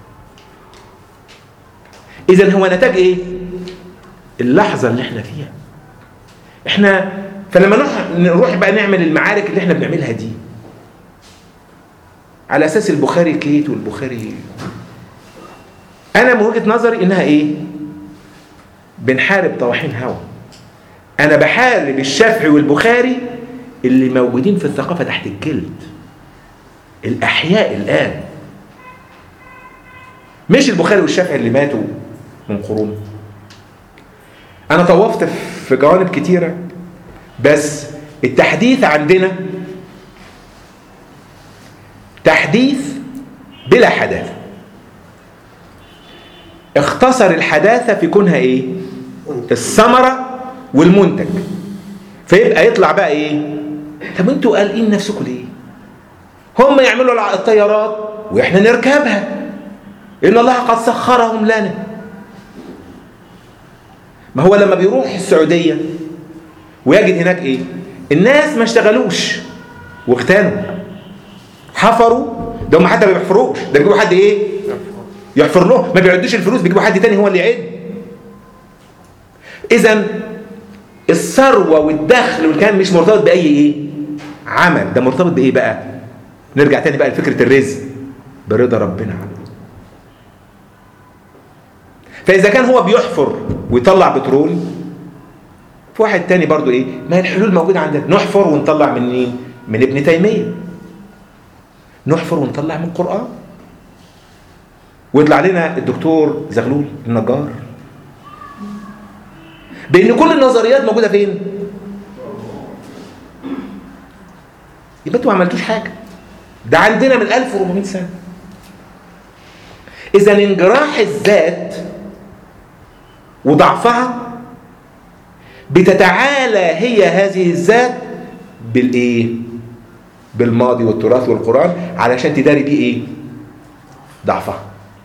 اذا هو نتاج ايه اللحظه اللي احنا فيها احنا فلما نروح نروح بقى نعمل المعارك اللي احنا بنعملها دي على اساس البخاري كيت والبخاري انا من وجهه نظري انها ايه بنحارب طواحين هوا انا بحارب الشافعي والبخاري اللي موجودين في الثقافه تحت الجلد الاحياء الان مش البخاري والشافعي اللي ماتوا من قرون انا طوفت في جوانب كتيره بس التحديث عندنا تحديث بلا حداثه اختصر الحداثه في كونها ايه الثمره والمنتج فيبقى يطلع بقى ايه طب انتوا قالقين نفسكم ليه هم يعملوا الع- الطيارات واحنا نركبها ان الله قد سخرهم لنا ما هو لما بيروح السعوديه ويجد هناك ايه الناس ما اشتغلوش واغتنوا حفروا ده هم حتى ما بيحفروش ده بيجيبوا حد ايه يحفر له ما بيعدوش الفلوس بيجيبوا حد تاني هو اللي يعد اذا الثروه والدخل والكلام مش مرتبط باي ايه عمل ده مرتبط بايه بقى نرجع تاني بقى لفكره الرزق برضا ربنا عنه فاذا كان هو بيحفر ويطلع بترول في واحد تاني برضو ايه ما هي الحلول موجوده عندنا نحفر ونطلع من مين من ابن تيميه نحفر ونطلع من القران ويطلع لنا الدكتور زغلول النجار بان كل النظريات موجوده فين يبقى انتوا ما عملتوش حاجه ده عندنا من 1400 سنه اذا انجراح الذات وضعفها بتتعالى هي هذه الذات بالايه بالماضي والتراث والقران علشان تداري بيه ايه ضعفها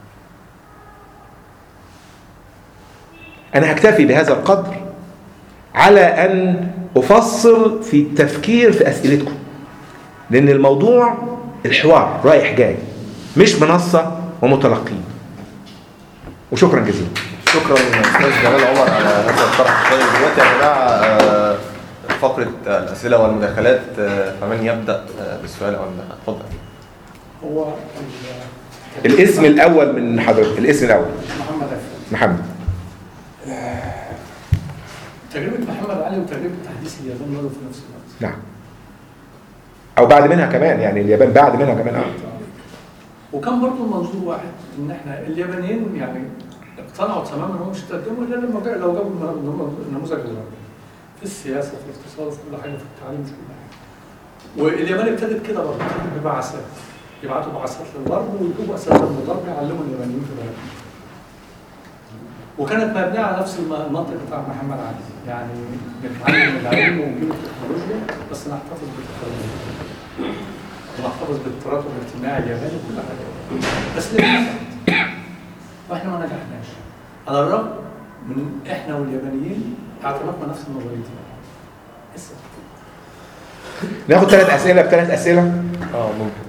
انا هكتفي بهذا القدر على ان افصل في التفكير في اسئلتكم لان الموضوع الحوار رايح جاي مش منصه ومتلقين وشكرا جزيلا شكرا استاذ جمال عمر على هذا الطرح الشيق دلوقتي يا جماعه آه، فقره آه، الاسئله والمداخلات آه، فمن يبدا آه، بالسؤال او المداخله اتفضل هو ال- الاسم الاول من حضرتك الاسم الاول محمد أفهم. محمد تجربة محمد علي وتجربة تحديث اليابان برضه في نفس الوقت نعم او بعد منها كمان يعني اليابان بعد منها كمان اه وكان برضه المنظور واحد ان احنا اليابانيين يعني اقتنعوا تماما ان هم مش هيتقدموا الا لما جا- لو جابوا الم- النم- النموذج الغربي في السياسه في الاقتصاد في كل حاجه في التعليم في كل حاجه واليابان ابتدت كده برضه ابتدت ببعثات يبعتوا بعثات للغرب ويجيبوا اساتذه من الغرب يعلموا اليابانيين في بلدهم وكانت مبنيه على نفس الم- المنطق بتاع محمد علي يعني نتعلم العلم ونجيب التكنولوجيا بس نحتفظ بالتكنولوجيا ونحتفظ بالتراث الاجتماعي الياباني وكل حاجه بس ليه نجحت؟ واحنا ما نجحناش على الرغم من احنا واليابانيين اعتمدنا نفس النظريتين لسه ناخد ثلاث اسئله بثلاث اسئله اه ممكن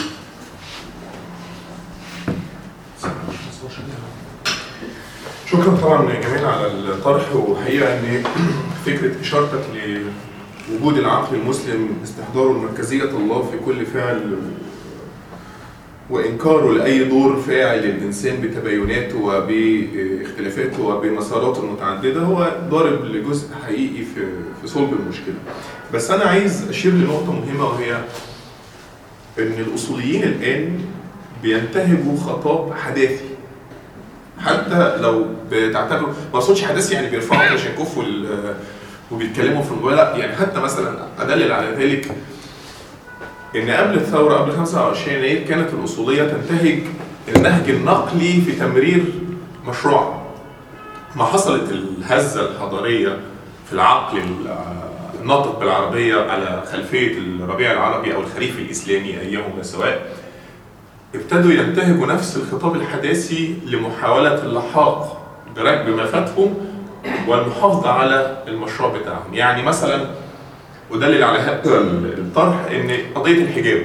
شكرا طبعا يا جميل على الطرح وحقيقه ان فكره اشارتك لوجود العقل المسلم استحضاره لمركزيه الله في كل فعل وانكاره لاي دور فاعل الانسان بتبايناته وباختلافاته وبمساراته المتعدده هو ضارب لجزء حقيقي في في صلب المشكله. بس انا عايز اشير لنقطه مهمه وهي ان الاصوليين الان بينتهجوا خطاب حداثي حتى لو بتعتبر ما اقصدش حداثي يعني بيرفعوا كلاشينكوف وال- وبيتكلموا في الموبايل لا يعني حتى مثلا ادلل على ذلك ان قبل الثوره قبل 25 يناير كانت الاصوليه تنتهج النهج النقلي في تمرير مشروعها ما حصلت الهزه الحضاريه في العقل ال- الناطق بالعربيه على خلفيه الربيع العربي او الخريف الاسلامي ايهما سواء ابتدوا ينتهجوا نفس الخطاب الحداثي لمحاولة اللحاق بركب ما فاتهم والمحافظة على المشروع بتاعهم يعني مثلا أدلل على هذا الطرح إن قضية الحجاب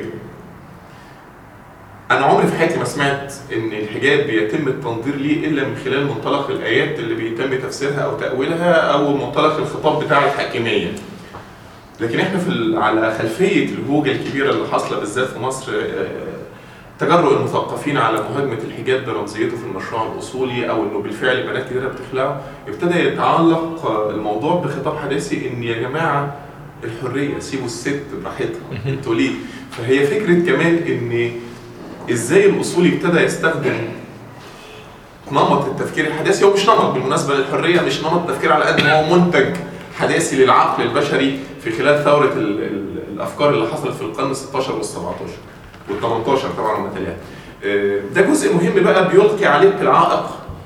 أنا عمري في حياتي ما سمعت إن الحجاب بيتم التنظير ليه إلا من خلال منطلق الآيات اللي بيتم تفسيرها أو تأويلها أو منطلق الخطاب بتاع الحاكمية لكن احنا في ال- على خلفيه الهوجه الكبيره اللي حاصله بالذات في مصر آه، تجرؤ المثقفين على مهاجمه الحجاب برمزيته في المشروع الاصولي او انه بالفعل بنات كتيره بتخلعه ابتدى يتعلق آه، الموضوع بخطاب حداثي ان يا جماعه الحريه سيبوا الست براحتها انتوا ليه؟ فهي فكره كمان ان ازاي الاصولي ابتدى يستخدم نمط التفكير الحداثي هو مش نمط بالمناسبه للحريه مش نمط تفكير على قد ما هو منتج حداثي للعقل البشري في خلال ثوره ال ال الافكار اللي حصلت في القرن ال 16 وال 17 وال 18 طبعا وما تلاه. آه، ده جزء مهم بقى بيلقي عليك العائق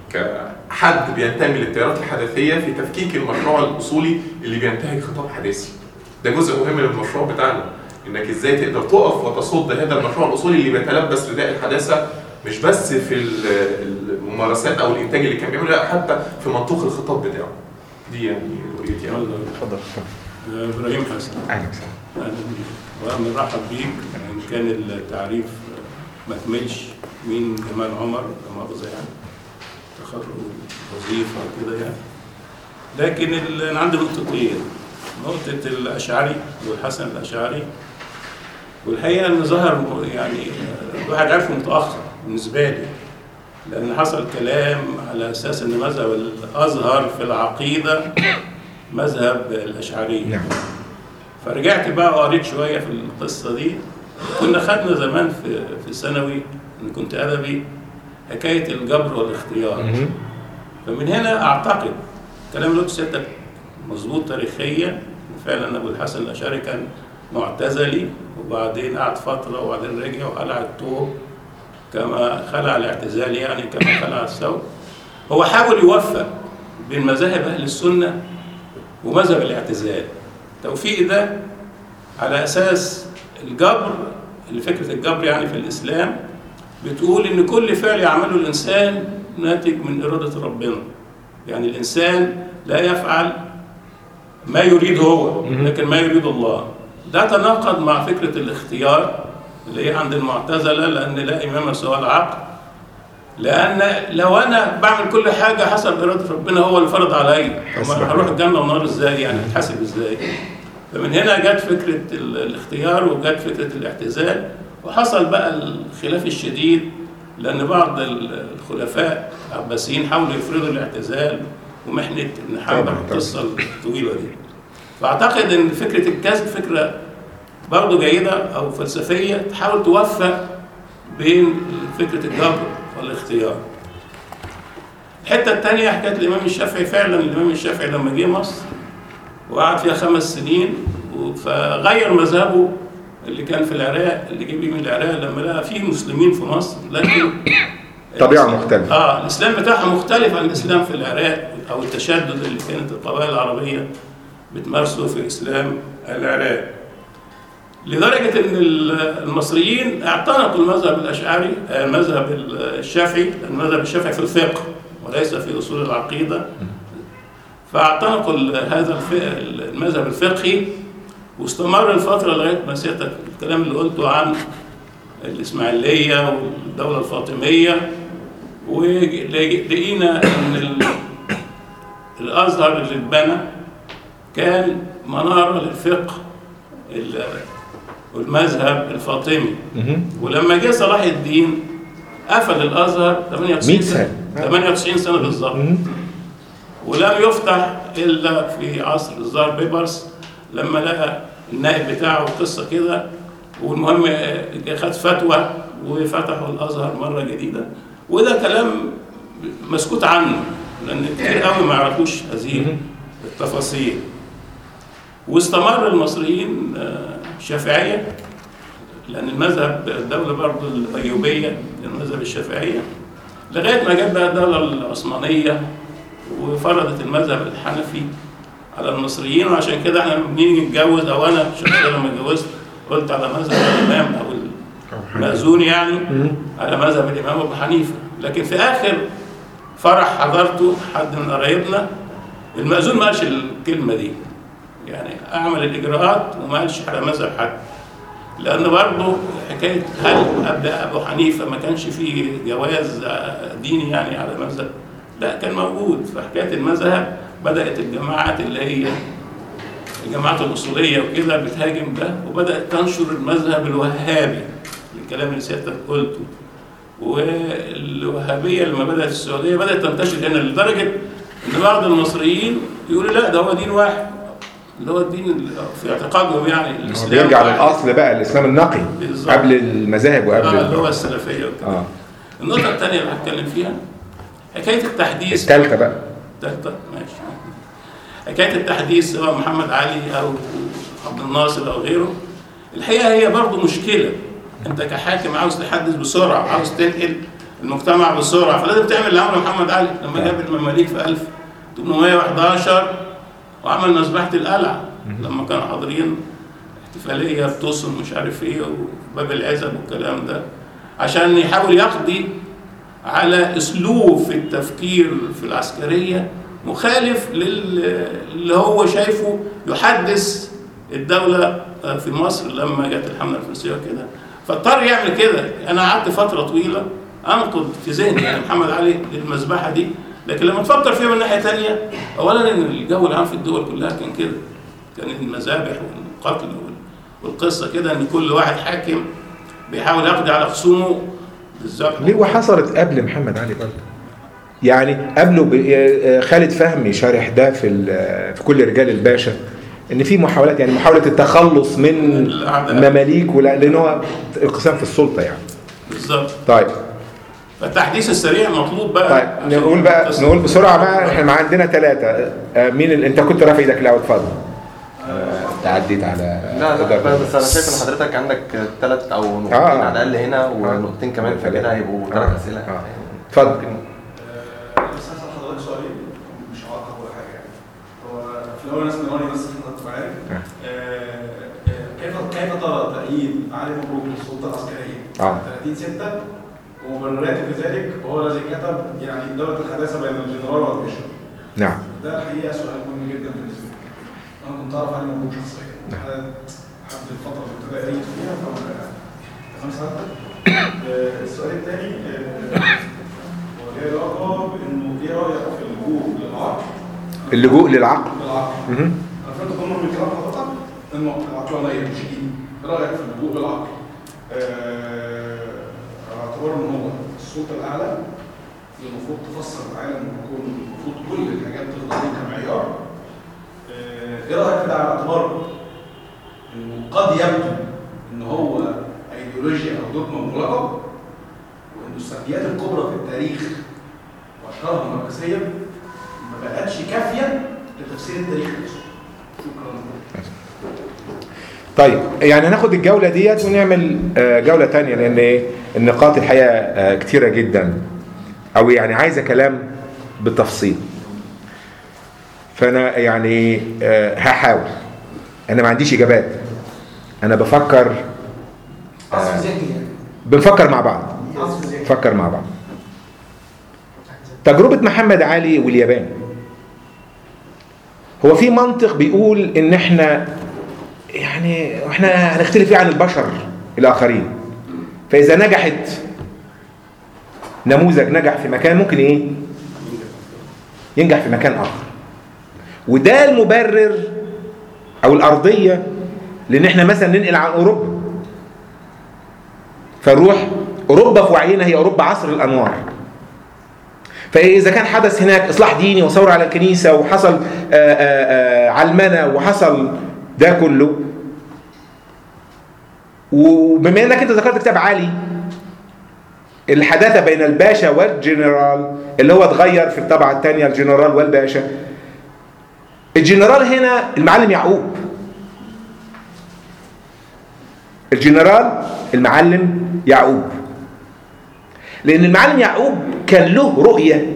كحد بينتمي للتيارات الحداثيه في تفكيك المشروع الاصولي اللي بينتهج خطاب حداثي. ده جزء مهم من المشروع بتاعنا انك ازاي تقدر تقف وتصد هذا المشروع الاصولي اللي بيتلبس رداء الحداثه مش بس في ال- الممارسات او الانتاج اللي كان بيعمله لا حتى في منطوق الخطاب بتاعه. دي يعني رؤيتي أنا. اتفضل ابراهيم حسن اهلا وسهلا اهلا بيك وبنرحب بيك ان كان التعريف ما كملش مين جمال عمر لا مؤاخذه يعني تخرج وظيفه وكده يعني لكن ال- انا عندي نقطتين نقطه الاشعري والحسن الاشعري والحقيقه ان ظهر م- يعني الواحد عرفه متاخر بالنسبه لي لان حصل كلام على اساس ان مذهب الازهر في العقيده مذهب الاشعريه نعم فرجعت بقى وقريت شويه في القصه دي كنا خدنا زمان في في ثانوي انا كنت ادبي حكايه الجبر والاختيار مهم. فمن هنا اعتقد كلام اللي قلت سيادتك مظبوط تاريخيا فعلا ابو الحسن الاشعري كان معتزلي وبعدين قعد فتره وبعدين رجع وقلع الثوب كما خلع الاعتزال يعني كما خلع الثوب هو حاول يوفق بين مذاهب اهل السنه ومذهب الاعتزال توفيق ده على اساس الجبر اللي فكره الجبر يعني في الاسلام بتقول ان كل فعل يعمله الانسان ناتج من اراده ربنا يعني الانسان لا يفعل ما يريد هو لكن ما يريد الله ده تناقض مع فكره الاختيار اللي هي عند المعتزله لان لا امام سوى العقل لان لو انا بعمل كل حاجه حسب اراده ربنا هو اللي فرض عليا حسب أما هروح الجنه والنار ازاي يعني هتحاسب ازاي فمن هنا جت فكره ال- الاختيار وجت فكره الاعتزال وحصل بقى الخلاف الشديد لان بعض ال- الخلفاء العباسيين حاولوا يفرضوا الاعتزال ومحنه ابن حنبل طبعاً، طبعاً. القصه الطويله دي فاعتقد ان فكره الكسب فكره برضه جيده او فلسفيه تحاول توفق بين فكره الجبر والاختيار. الحته الثانيه حكايه الامام الشافعي فعلا الامام الشافعي لما جه مصر وقعد فيها خمس سنين و- فغير مذهبه اللي كان في العراق اللي جه بيه من العراق لما لقى فيه مسلمين في مصر لكن طبيعة مختلفة. اه الاسلام بتاعها مختلف عن الاسلام في العراق او التشدد اللي كانت القبائل العربيه بتمارسه في اسلام العراق لدرجه ان ال- المصريين اعتنقوا المذهب الاشعري آه، المذهب الشافعي لان المذهب الشافعي في الفقه وليس في اصول العقيده فاعتنقوا ال- هذا الف- المذهب الفقهي واستمر الفتره لغايه ما سيادتك الكلام اللي قلته عن الإسماعيلية والدولة الفاطمية ولقينا أن ال- الأزهر اللي اتبنى كان منارة للفقه ال- والمذهب الفاطمي مهم. ولما جه صلاح الدين قفل الأزهر 98 100 سنة. 98 سنة بالظبط مهم. ولم يفتح الا في عصر الزار بيبرس لما لقى النائب بتاعه قصه كده والمهم آه، خد فتوى وفتحوا الازهر مره جديده وده كلام مسكوت عنه لان كتير قوي ما يعرفوش هذه التفاصيل واستمر المصريين آه، شافعيه لان المذهب الدوله برضه الايوبيه المذهب الشافعيه لغايه ما جت بقى الدوله العثمانيه وفرضت المذهب الحنفي على المصريين وعشان كده احنا لما بنيجي نتجوز او انا شخصيا لما اتجوزت قلت على مذهب الامام او المأذون يعني على مذهب الامام ابو حنيفه لكن في اخر فرح حضرته حد من قرايبنا المأذون ما قالش الكلمه دي يعني اعمل الاجراءات وما قالش على مذهب حد لان برضه حكايه هل ابدا ابو حنيفه ما كانش فيه جواز ديني يعني على مذهب لا كان موجود فحكايه المذهب بدات الجماعات اللي هي الجماعات الاصوليه وكده بتهاجم ده وبدات تنشر المذهب الوهابي اللي الكلام اللي سيادتك قلته والوهابيه لما بدات في السعوديه بدات تنتشر هنا لدرجه ان بعض المصريين يقولوا لا ده هو دين واحد اللي هو الدين ال- في اعتقادهم يعني هو الاسلام بيرجع واحد. للاصل بقى الاسلام النقي بالظبط. قبل المذاهب وقبل آه، اللي هو ال- السلفيه وكده اه النقطه الثانيه اللي هتكلم فيها حكايه التحديث الثالثه بقى التالتة ماشي حكاية التحديث سواء محمد علي أو عبد الناصر أو غيره الحقيقة هي برضو مشكلة أنت كحاكم عاوز تحدث بسرعة عاوز تنقل المجتمع بسرعة فلازم تعمل اللي عمله محمد علي لما جاب المماليك في 1811 وعمل مذبحة القلعة لما كانوا حاضرين احتفالية بتصل مش عارف ايه وباب العزب والكلام ده عشان يحاول يقضي على اسلوب في التفكير في العسكريه مخالف لل- اللي هو شايفه يحدث الدوله في مصر لما جت الحمله الفرنسيه وكده فاضطر يعمل كده انا قعدت فتره طويله انقد في ذهني يعني محمد علي للمذبحه دي لكن لما تفكر فيها من ناحيه ثانيه اولا ان الجو العام في الدول كلها كان كده كان المذابح والقتل وال- والقصه كده ان كل واحد حاكم بيحاول يقضي على خصومه بالذبح ليه وحصلت قبل محمد علي برضه يعني قبله ب- آه، خالد فهمي شارح ده في ال- في كل رجال الباشا ان في محاولات يعني محاوله التخلص من الأعداء. مماليك ولا لان هو انقسام في السلطه يعني بالظبط طيب فالتحديث السريع مطلوب بقى طيب عشان نقول بقى تصل- نقول بسرعه بقى احنا مع عندنا ثلاثه مين ال... انت كنت رافع ايدك الاول اتفضل آه، تعديت على لا لا إدارة. بس انا شايف ان حضرتك عندك ثلاث او نقطتين آه. على الاقل هنا ونقطتين كمان ثلاثة. فكده هيبقوا ثلاث آه. اسئله آه. اتفضل. ممكن- بس هسأل حضرتك سؤالين مش هوقف ولا حاجة يعني. هو في الأول أنا اسمي راني بس عشان تبقى عارف. آه. آه، آه، كيف كيف ترى تأييد علي مبروك للسلطة العسكرية آه. 30 6 ومبرراته في ذلك وهو الذي كتب يعني دولة الحداثة بين الجنرال والبشر. نعم ده الحقيقة سؤال مهم جدا بالنسبة لي. أنا كنت أعرف علي مبروك شخصيا. نعم. أنا حد الفترة اللي كنت قريت فيها فما تمام سعادتك؟ آه، السؤال الثاني آه، هو ليه علاقة بإنه إيه رأيك في اللجوء للعقل اللجوء للعقل بالعقل مهم. انا فهمت تضمن من كلام حضرتك انه العقلانيه مش دين ايه رايك في اللجوء بالعقل؟ آه، على اعتبار ان هو السلطه الاعلى اللي المفروض تفسر العالم ويكون المفروض كل الحاجات تخضع له كمعيار آه، ايه رايك في ده على اعتبار انه قد يبدو ان هو ايديولوجيا او دogma مغلقه وانه السلبيات الكبرى في التاريخ واشهرها الماركسيه ما بقتش كافيه لتفسير التاريخ نفسه شكرا طيب يعني هناخد الجولة ديت ونعمل آه، جولة تانية لأن إيه؟ النقاط الحقيقة آه، كتيرة جدا أو يعني عايزة كلام بالتفصيل فأنا يعني آه، هحاول أنا ما عنديش إجابات أنا بفكر عصف ذهني يعني بنفكر مع بعض عصف ذهني نفكر مع بعض تجربة محمد علي واليابان هو في منطق بيقول ان احنا يعني احنا هنختلف فيه عن البشر الاخرين فاذا نجحت نموذج نجح في مكان ممكن ايه ينجح في مكان اخر وده المبرر او الارضيه لان احنا مثلا ننقل عن اوروبا فنروح اوروبا في وعينا هي اوروبا عصر الانوار فاذا كان حدث هناك اصلاح ديني وثوره على الكنيسه وحصل آآ آآ علمنه وحصل ده كله وبما انك انت ذكرت كتاب علي الحداثه بين الباشا والجنرال اللي هو اتغير في الطبعه الثانيه الجنرال والباشا الجنرال هنا المعلم يعقوب الجنرال المعلم يعقوب لان المعلم يعقوب كان له رؤيه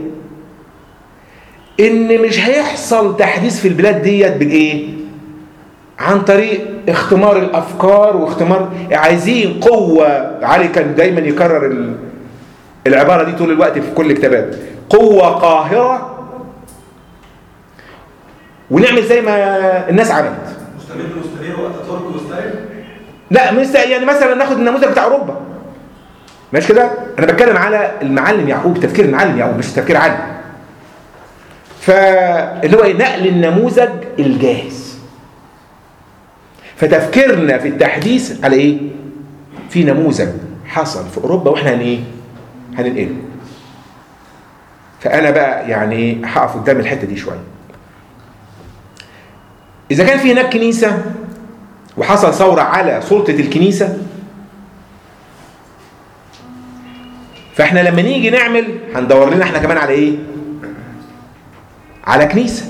ان مش هيحصل تحديث في البلاد ديت بالايه عن طريق اختمار الافكار واختمار عايزين قوه علي كان دايما يكرر ال- العباره دي طول الوقت في كل كتابات قوه قاهره ونعمل زي ما الناس عملت مستمر مستمر وقت ترك مستمر لا مست يعني مثلا ناخد النموذج بتاع اوروبا ماشي كده انا بتكلم على المعلم يعقوب تفكير المعلم يعقوب مش تفكير علي فاللي هو إيه؟ نقل النموذج الجاهز فتفكيرنا في التحديث على ايه في نموذج حصل في اوروبا واحنا هن ايه هننقله فانا بقى يعني هقف قدام الحته دي شويه اذا كان في هناك كنيسه وحصل ثوره على سلطه الكنيسه فاحنا لما نيجي نعمل هندور لنا احنا كمان على ايه على كنيسه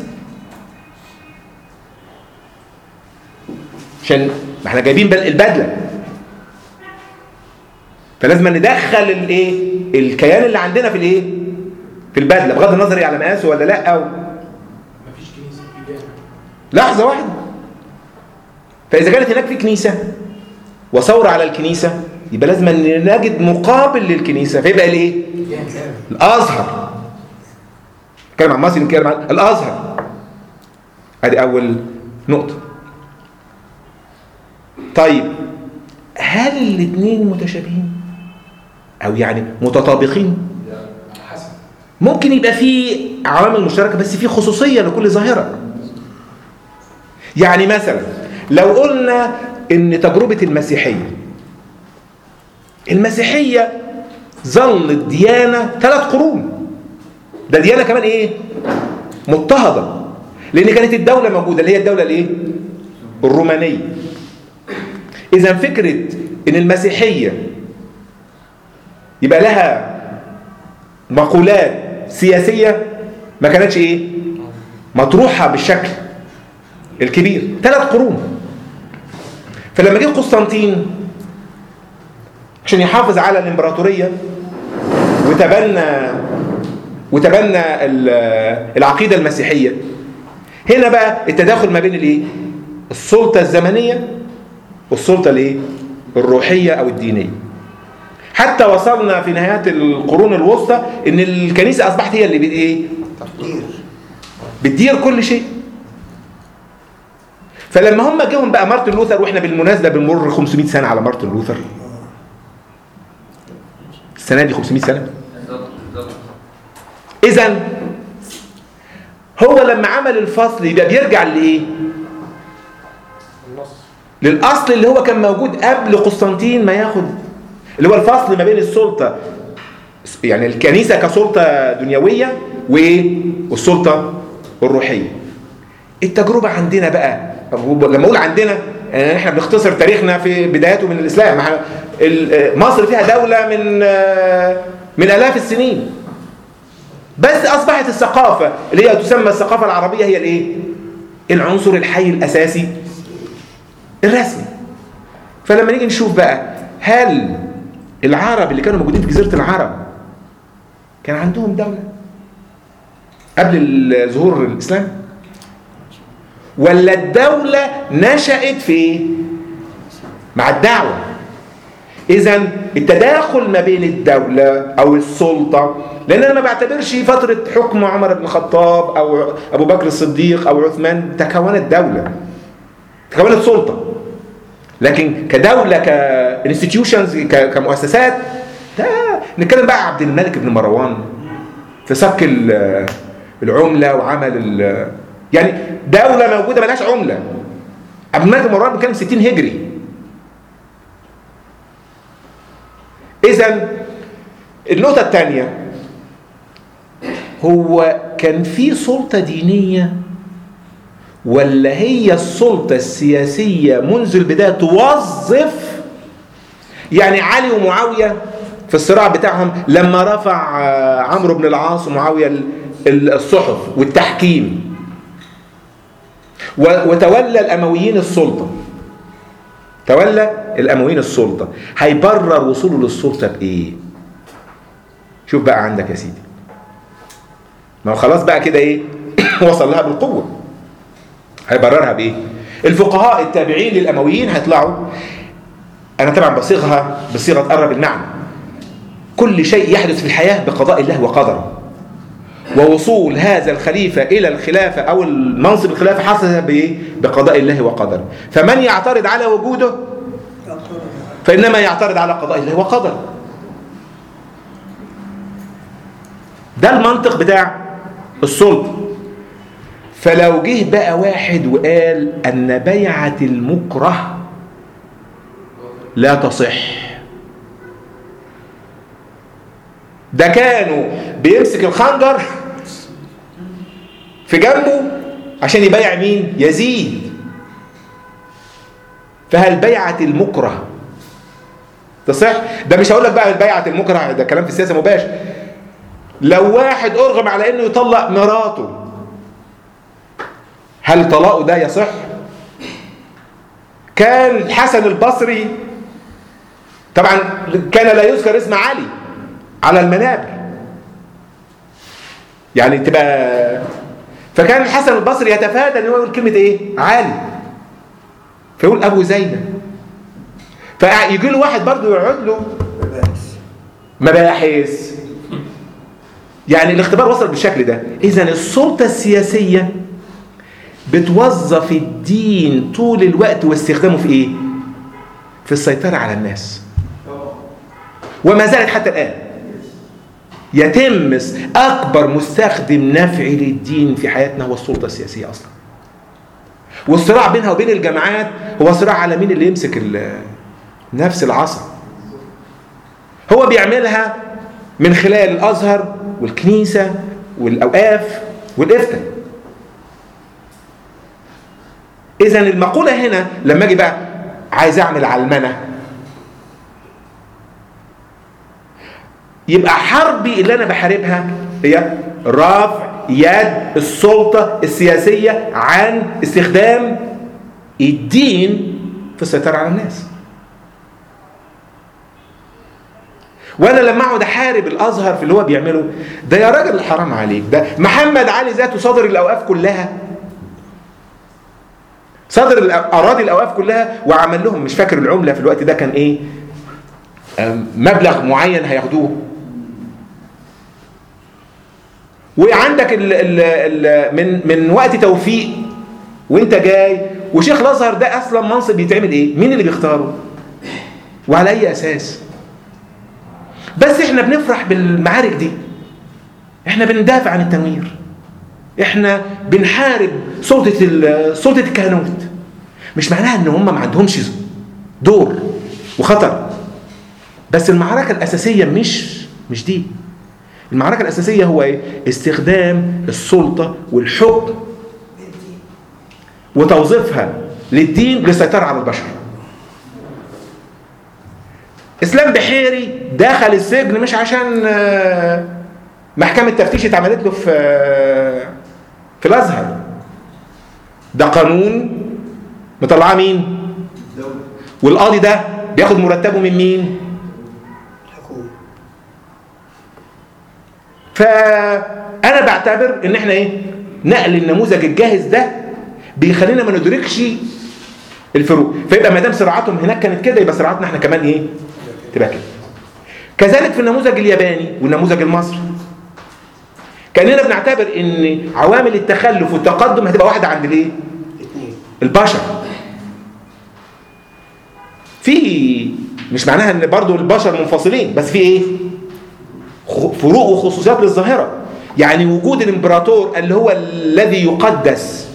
عشان ما احنا جايبين بل- البدله فلازم ندخل الايه الكيان اللي عندنا في الايه في البدله بغض النظر على مقاسه ولا لا او مفيش كنيسه في جامع لحظه واحده فاذا كانت هناك في كنيسه وثوره على الكنيسه يبقى لازم نجد مقابل للكنيسه فيبقى الايه جامع كامل الازهر نتكلم عن مصر نتكلم عن الازهر ادي اول نقطه طيب هل الاثنين متشابهين او يعني متطابقين على حسب ممكن يبقى في عوامل مشتركه بس في خصوصيه لكل ظاهره يعني مثلا لو قلنا ان تجربه المسيحيه المسيحيه ظلت ديانه ثلاث قرون ده ديانه كمان ايه مضطهده لان كانت الدوله موجوده اللي هي الدوله الايه الرومانيه اذا فكره ان المسيحيه يبقى لها مقولات سياسيه ما كانتش ايه مطروحه بالشكل الكبير ثلاث قرون فلما جه قسطنطين عشان يحافظ على الامبراطوريه وتبنى وتبنى ال- العقيده المسيحيه هنا بقى التداخل ما بين الايه السلطه الزمنيه والسلطه الايه الروحيه او الدينيه حتى وصلنا في نهايات القرون الوسطى ان الكنيسه اصبحت هي اللي بت- ايه بتدير كل شيء فلما هم جيهم بقى مارتن لوثر واحنا بالمناسبه بنمر 500 سنه على مارتن لوثر السنه دي 500 سنه اذا هو لما عمل الفصل يبقى بيرجع لايه للاصل اللي هو كان موجود قبل قسطنطين ما ياخد اللي هو الفصل ما بين السلطه يعني الكنيسه كسلطه دنيويه وايه والسلطه الروحيه التجربه عندنا بقى لما اقول عندنا يعني احنا بنختصر تاريخنا في بدايته من الاسلام ما احنا- ال- مصر فيها دوله من من الاف السنين بس اصبحت الثقافه اللي هي تسمى الثقافه العربيه هي الايه العنصر الحي الاساسي الرسمي فلما نيجي نشوف بقى هل العرب اللي كانوا موجودين في جزيره العرب كان عندهم دوله قبل ال- ظهور الاسلام ولا الدوله نشات في ايه مع الدعوه اذا التداخل ما بين الدوله او السلطه لان انا ما بعتبرش فتره حكم عمر بن الخطاب او ابو بكر الصديق او عثمان تكونت دوله تكونت سلطه لكن كدوله كانستتيوشنز كمؤسسات ده نتكلم بقى عبد الملك بن مروان في صك ال- العمله وعمل ال- يعني دوله موجوده ملهاش عمله عبد الملك بن مروان كان 60 هجري اذا النقطه الثانيه هو كان في سلطه دينيه ولا هي السلطة السياسية منذ البداية توظف يعني علي ومعاوية في الصراع بتاعهم لما رفع آه، عمرو بن العاص ومعاوية ال- ال- الصحف والتحكيم و- وتولى الأمويين السلطة تولى الأمويين السلطة هيبرر وصوله للسلطة بإيه شوف بقى عندك يا سيدي ما هو خلاص بقى كده إيه وصل لها بالقوة هيبررها بايه الفقهاء التابعين للامويين هيطلعوا انا طبعا بصيغها بصيغه تقرب المعنى كل شيء يحدث في الحياه بقضاء الله وقدره ووصول هذا الخليفه الى الخلافه او المنصب الخلافه حصل بايه بقضاء الله وقدره فمن يعترض على وجوده فانما يعترض على قضاء الله وقدره ده المنطق بتاع السلطه فلو جه بقى واحد وقال ان بيعه المكره لا تصح ده كانوا بيمسك الخنجر في جنبه عشان يبايع مين يزيد فهل بيعة المكره تصح ده مش هقول لك بقى البيعة المكره ده كلام في السياسة مباشر لو واحد أرغم على إنه يطلق مراته هل طلاقه ده يصح كان الحسن البصري طبعا كان لا يذكر اسم علي على المنابر يعني تبقى فكان الحسن البصري يتفادى ان هو يقول كلمه ايه علي فيقول ابو زينب فيجي له واحد برضه يقعد له مباحث يعني الاختبار وصل بالشكل ده اذا السلطه السياسيه بتوظف الدين طول الوقت واستخدامه في ايه في السيطره على الناس وما زالت حتى الان يتم اكبر مستخدم نفعي للدين في حياتنا هو السلطه السياسيه اصلا والصراع بينها وبين الجماعات هو صراع على مين اللي يمسك ال- نفس العصا هو بيعملها من خلال الازهر والكنيسه والاوقاف والافتاء اذا المقوله هنا لما اجي بقى عايز اعمل علمنه يبقى حربي اللي انا بحاربها هي رفع يد السلطه السياسيه عن استخدام الدين في السيطره على الناس وانا لما اقعد احارب الازهر في اللي هو بيعمله ده يا راجل حرام عليك ده محمد علي ذاته صدر الاوقاف كلها صدر الأ- اراضي الاوقاف كلها وعمل لهم مش فاكر العمله في الوقت ده كان ايه أم، مبلغ معين هياخدوه وعندك ال ال ال من من وقت توفيق وانت جاي وشيخ الازهر ده اصلا منصب بيتعمل ايه مين اللي بيختاره وعلى اي اساس بس احنا بنفرح بالمعارك دي احنا بندافع عن التنوير احنا بنحارب سلطة ال- سلطة الكهنوت مش معناها ان هم ما عندهمش دور وخطر بس المعركة الأساسية مش مش دي المعركة الأساسية هو ايه؟ استخدام السلطة والحكم وتوظيفها للدين للسيطرة على البشر اسلام بحيري دخل السجن مش عشان آه، محكمة تفتيش اتعملت له في آه، في الازهر ده قانون مطلعاه مين والقاضي ده بياخد مرتبه من مين فانا بعتبر ان احنا ايه نقل النموذج الجاهز ده بيخلينا ما ندركش الفروق فيبقى ما دام صراعاتهم هناك كانت كده يبقى صراعاتنا احنا كمان ايه تبقى كده كذلك في النموذج الياباني والنموذج المصري كاننا بنعتبر ان عوامل التخلف والتقدم هتبقى واحده عند الايه البشر في مش معناها ان برضو البشر منفصلين بس في ايه خ- فروق وخصوصيات للظاهره يعني وجود الامبراطور اللي هو الذي يقدس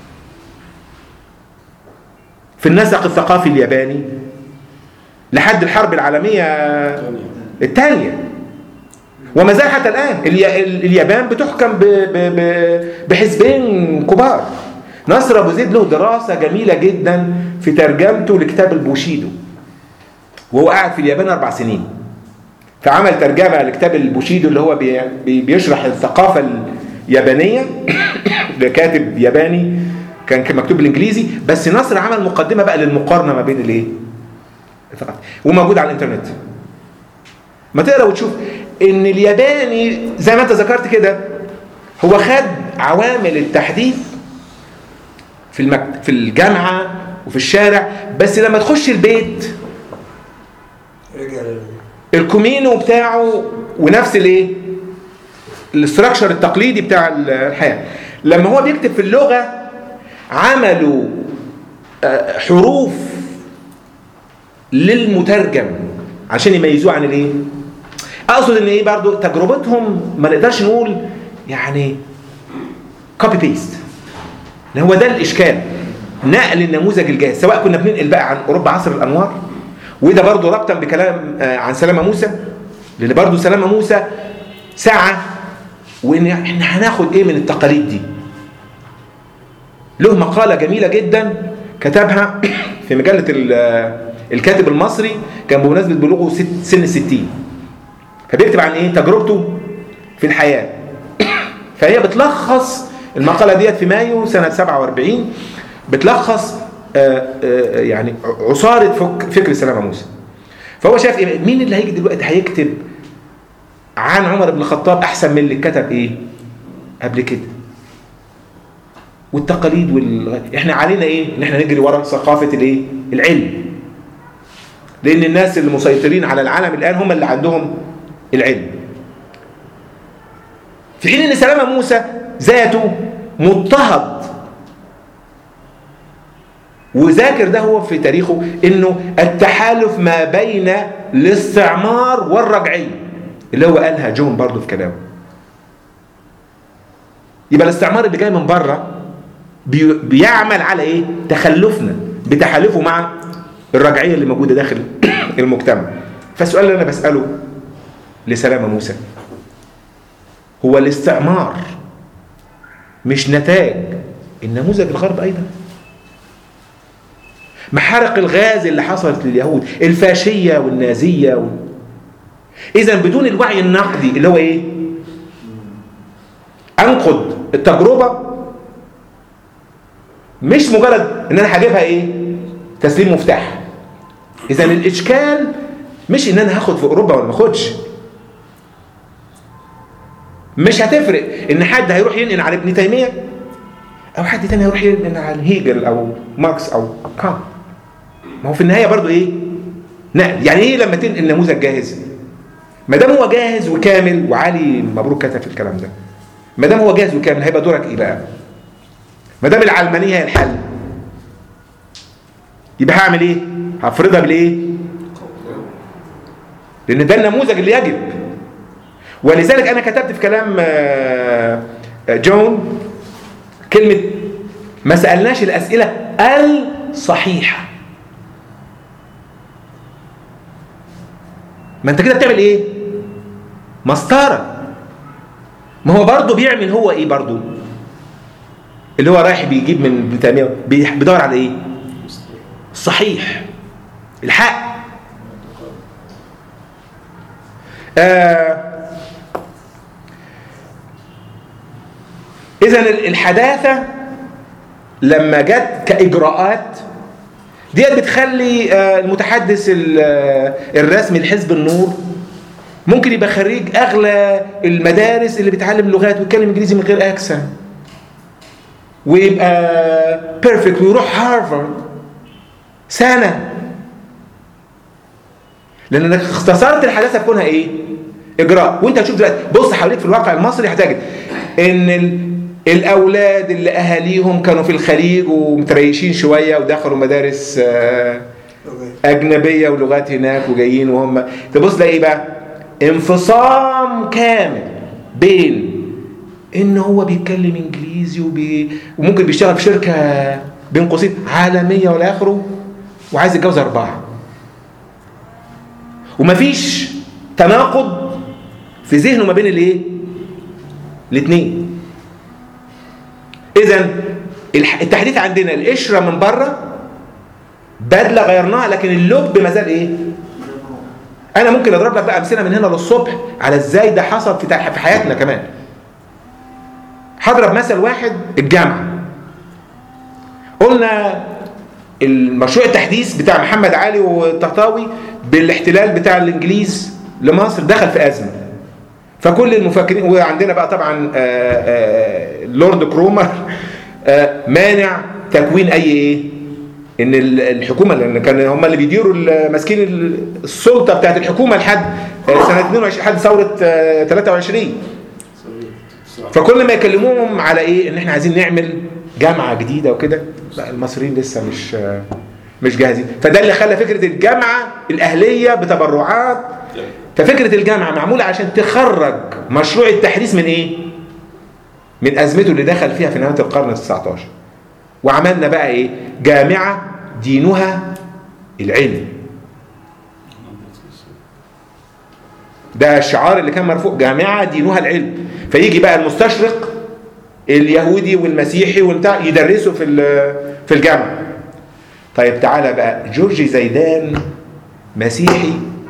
في النسق الثقافي الياباني لحد الحرب العالمية الثانية وما زال حتى الآن اليا- ال- اليابان بتحكم ب- ب- ب- بحزبين كبار نصر أبو زيد له دراسة جميلة جدا في ترجمته لكتاب البوشيدو وهو قاعد في اليابان أربع سنين فعمل ترجمة لكتاب البوشيدو اللي هو بي- بي- بيشرح الثقافة اليابانية لكاتب ياباني كان مكتوب بالانجليزي بس نصر عمل مقدمة بقى للمقارنة ما بين الايه الثقافة وموجود على الانترنت ما تقرا وتشوف ان الياباني زي ما انت ذكرت كده هو خد عوامل التحديث في المك... في الجامعه وفي الشارع بس لما تخش البيت رجع الكومينو بتاعه ونفس الايه الاستراكشر التقليدي بتاع الحياه لما هو بيكتب في اللغه عملوا آه، حروف للمترجم عشان يميزوه عن الايه اقصد ان ايه برضو تجربتهم ما نقدرش نقول يعني كوبي بيست هو ده الاشكال نقل النموذج الجاهز سواء كنا بننقل بقى عن اوروبا عصر الانوار وده برضو ربطا بكلام آه، عن سلامه موسى لان برضه سلامه موسى سعى وان احنا هناخد ايه من التقاليد دي له مقاله جميله جدا كتبها في مجله ال- الكاتب المصري كان بمناسبه بلوغه ست- سن الستين فبيكتب عن ايه تجربته في الحياه فهي بتلخص المقاله ديت في مايو سنه 47 بتلخص آه، آه، يعني عصاره فك فكر سلامه موسى فهو شايف إيه؟ مين اللي هيجي دلوقتي هيكتب عن عمر بن الخطاب احسن من اللي كتب ايه قبل كده والتقاليد وال... احنا علينا ايه ان احنا نجري ورا ثقافه الايه العلم لان الناس اللي مسيطرين على العالم الان هم اللي عندهم العلم في حين ان سلامه موسى ذاته مضطهد وذاكر ده هو في تاريخه انه التحالف ما بين الاستعمار والرجعيه اللي هو قالها جون برضه في كلامه يبقى الاستعمار اللي جاي من بره بي بيعمل على ايه تخلفنا بتحالفه مع الرجعيه اللي موجوده داخل المجتمع فالسؤال اللي انا بساله لسلامه موسى هو الاستعمار مش نتاج النموذج الغرب ايضا محارق الغاز اللي حصلت لليهود الفاشيه والنازيه وال... اذا بدون الوعي النقدي اللي هو ايه انقد التجربه مش مجرد ان انا هجيبها ايه تسليم مفتاح اذا الاشكال مش ان انا هاخد في اوروبا ولا ما اخدش مش هتفرق ان حد هيروح ينقل على ابن تيميه او حد تاني هيروح ينقل على هيجل او ماركس او كانت ما هو في النهايه برضو ايه نقل يعني ايه لما تنقل نموذج جاهز ما دام هو جاهز وكامل وعلي مبروك كتب في الكلام ده ما دام هو جاهز وكامل هيبقى دورك ايه بقى ما دام العلمانيه هي الحل يبقى هعمل ايه هفرضها بالايه لان ده النموذج اللي يجب ولذلك انا كتبت في كلام آه، آه، جون كلمه ما سالناش الاسئله الصحيحه ما انت كده بتعمل ايه مسطره ما هو برضه بيعمل هو ايه برضه اللي هو رايح بيجيب من ابن تيميه بي- بيدور على ايه الصحيح الحق آه اذا الحداثه لما جت كاجراءات ديت بتخلي آه، المتحدث ال- آه، الرسمي لحزب النور ممكن يبقى خريج اغلى المدارس اللي بتعلم لغات ويتكلم انجليزي من غير اكسن ويبقى بيرفكت ويروح هارفارد سنه لانك اختصرت الحداثه في كونها ايه؟ اجراء وانت هتشوف دلوقتي بص حواليك في الواقع المصري هتجد ان ال- الاولاد اللي اهاليهم كانوا في الخليج ومتريشين شويه ودخلوا مدارس آه، اجنبيه ولغات هناك وجايين وهم تبص تلاقي ايه بقى انفصام كامل بين ان هو بيتكلم انجليزي وبي... وممكن بيشتغل في شركه بين قوسين عالميه ولا اخره وعايز يتجوز اربعه ومفيش تناقض في ذهنه ما بين الايه الاثنين اذا الح- التحديث عندنا القشره من بره بدله غيرناها لكن اللب ما زال ايه انا ممكن اضرب لك بقى امثله من هنا للصبح على ازاي ده حصل في تح- في حياتنا كمان هضرب مثل واحد الجامعه قلنا المشروع التحديث بتاع محمد علي والطهطاوي بالاحتلال بتاع الانجليز لمصر دخل في ازمه فكل المفكرين وعندنا بقى طبعا آه، آه، لورد كرومر آه، مانع تكوين اي ايه ان ال- الحكومه لان كان هم اللي بيديروا ال- ماسكين ال- السلطه بتاعت الحكومه لحد آه، سنه 22 لحد ثوره آه، 23 فكل ما يكلموهم على ايه ان احنا عايزين نعمل جامعه جديده وكده لا المصريين لسه مش آه، مش جاهزين فده اللي خلى فكره الجامعه الاهليه بتبرعات ففكره الجامعه معموله عشان تخرج مشروع التحديث من ايه من ازمته اللي دخل فيها في نهايه القرن ال 19 وعملنا بقى ايه جامعه دينها العلم ده الشعار اللي كان مرفوع جامعة دينها العلم فيجي بقى المستشرق اليهودي والمسيحي وبتاع يدرسوا في ال- في الجامعة طيب تعالى بقى جورج زيدان مسيحي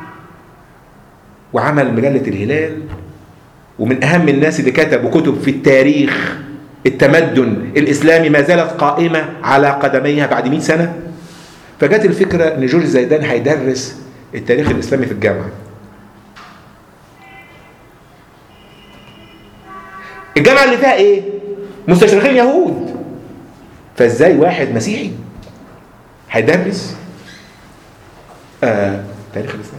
وعمل مجلة الهلال ومن أهم الناس اللي كتبوا كتب في التاريخ التمدن الإسلامي ما زالت قائمة على قدميها بعد 100 سنة فجت الفكرة إن جورج زيدان هيدرس التاريخ الإسلامي في الجامعة الجامعة اللي فيها إيه؟ مستشرقين يهود فإزاي واحد مسيحي هيدرس آه تاريخ الإسلام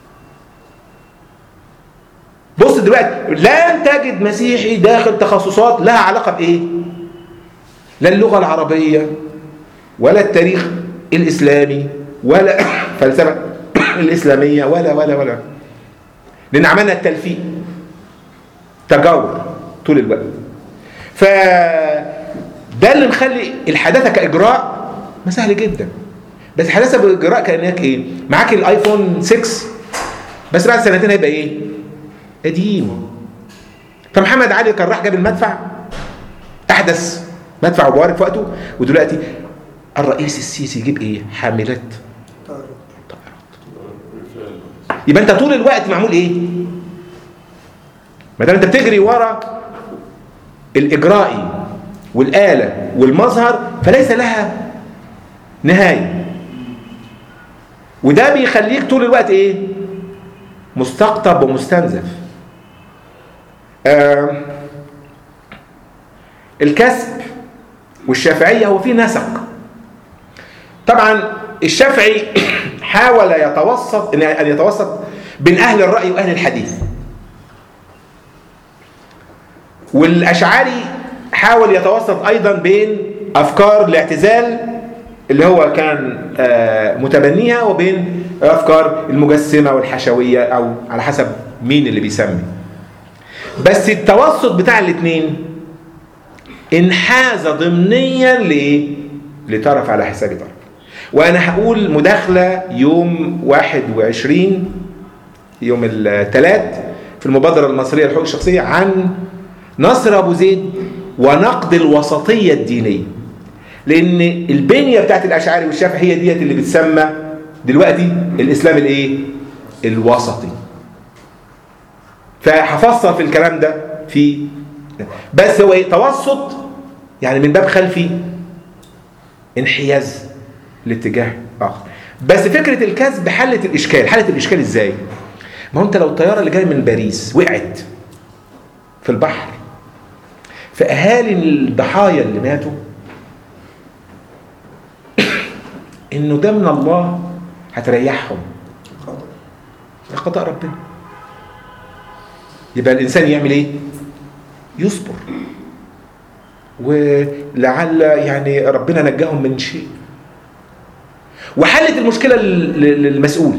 بص دلوقتي لن تجد مسيحي داخل تخصصات لها علاقة بإيه؟ لا اللغة العربية ولا التاريخ الإسلامي ولا الفلسفة الإسلامية ولا ولا ولا لأن عملنا التلفيق تجاور طول الوقت ف ده اللي مخلي الحداثة كإجراء ما سهل جدا بس الحداثة بإجراء كأنك إيه؟ معاك الآيفون 6 بس بعد سنتين هيبقى إيه؟ قديم فمحمد علي كان راح جاب المدفع احدث مدفع وبوارك في وقته ودلوقتي الرئيس السيسي يجيب ايه حاملات طارق. يبقى انت طول الوقت معمول ايه ما دام انت بتجري ورا الاجرائي والاله والمظهر فليس لها نهايه وده بيخليك طول الوقت ايه مستقطب ومستنزف آه الكسب والشافعية هو في نسق طبعا الشافعي حاول يتوسط إن- أن يتوسط بين أهل الرأي وأهل الحديث والأشعري حاول يتوسط أيضا بين أفكار الاعتزال اللي هو كان آه، متبنيها وبين أفكار المجسمة والحشوية أو على حسب مين اللي بيسمي بس التوسط بتاع الاثنين انحاز ضمنيا لايه؟ لطرف على حساب طرف. وانا هقول مداخله يوم 21 يوم الثلاث في المبادره المصريه للحقوق الشخصيه عن نصر ابو زيد ونقد الوسطيه الدينيه. لان البنيه بتاعت الاشعري والشافعي هي ديت اللي بتسمى دلوقتي الاسلام الايه؟ الوسطي. فهفصل في الكلام ده في بس هو ايه توسط يعني من باب خلفي انحياز لاتجاه اخر بس فكره الكذب حلت الاشكال حلت الاشكال ازاي ما هو انت لو الطياره اللي جايه من باريس وقعت في البحر فاهالي الضحايا اللي ماتوا انه ده من الله هتريحهم ده قضاء ربنا يبقى الانسان يعمل ايه يصبر ولعل يعني ربنا نجاهم من شيء وحلت المشكله لل- لل- للمسؤول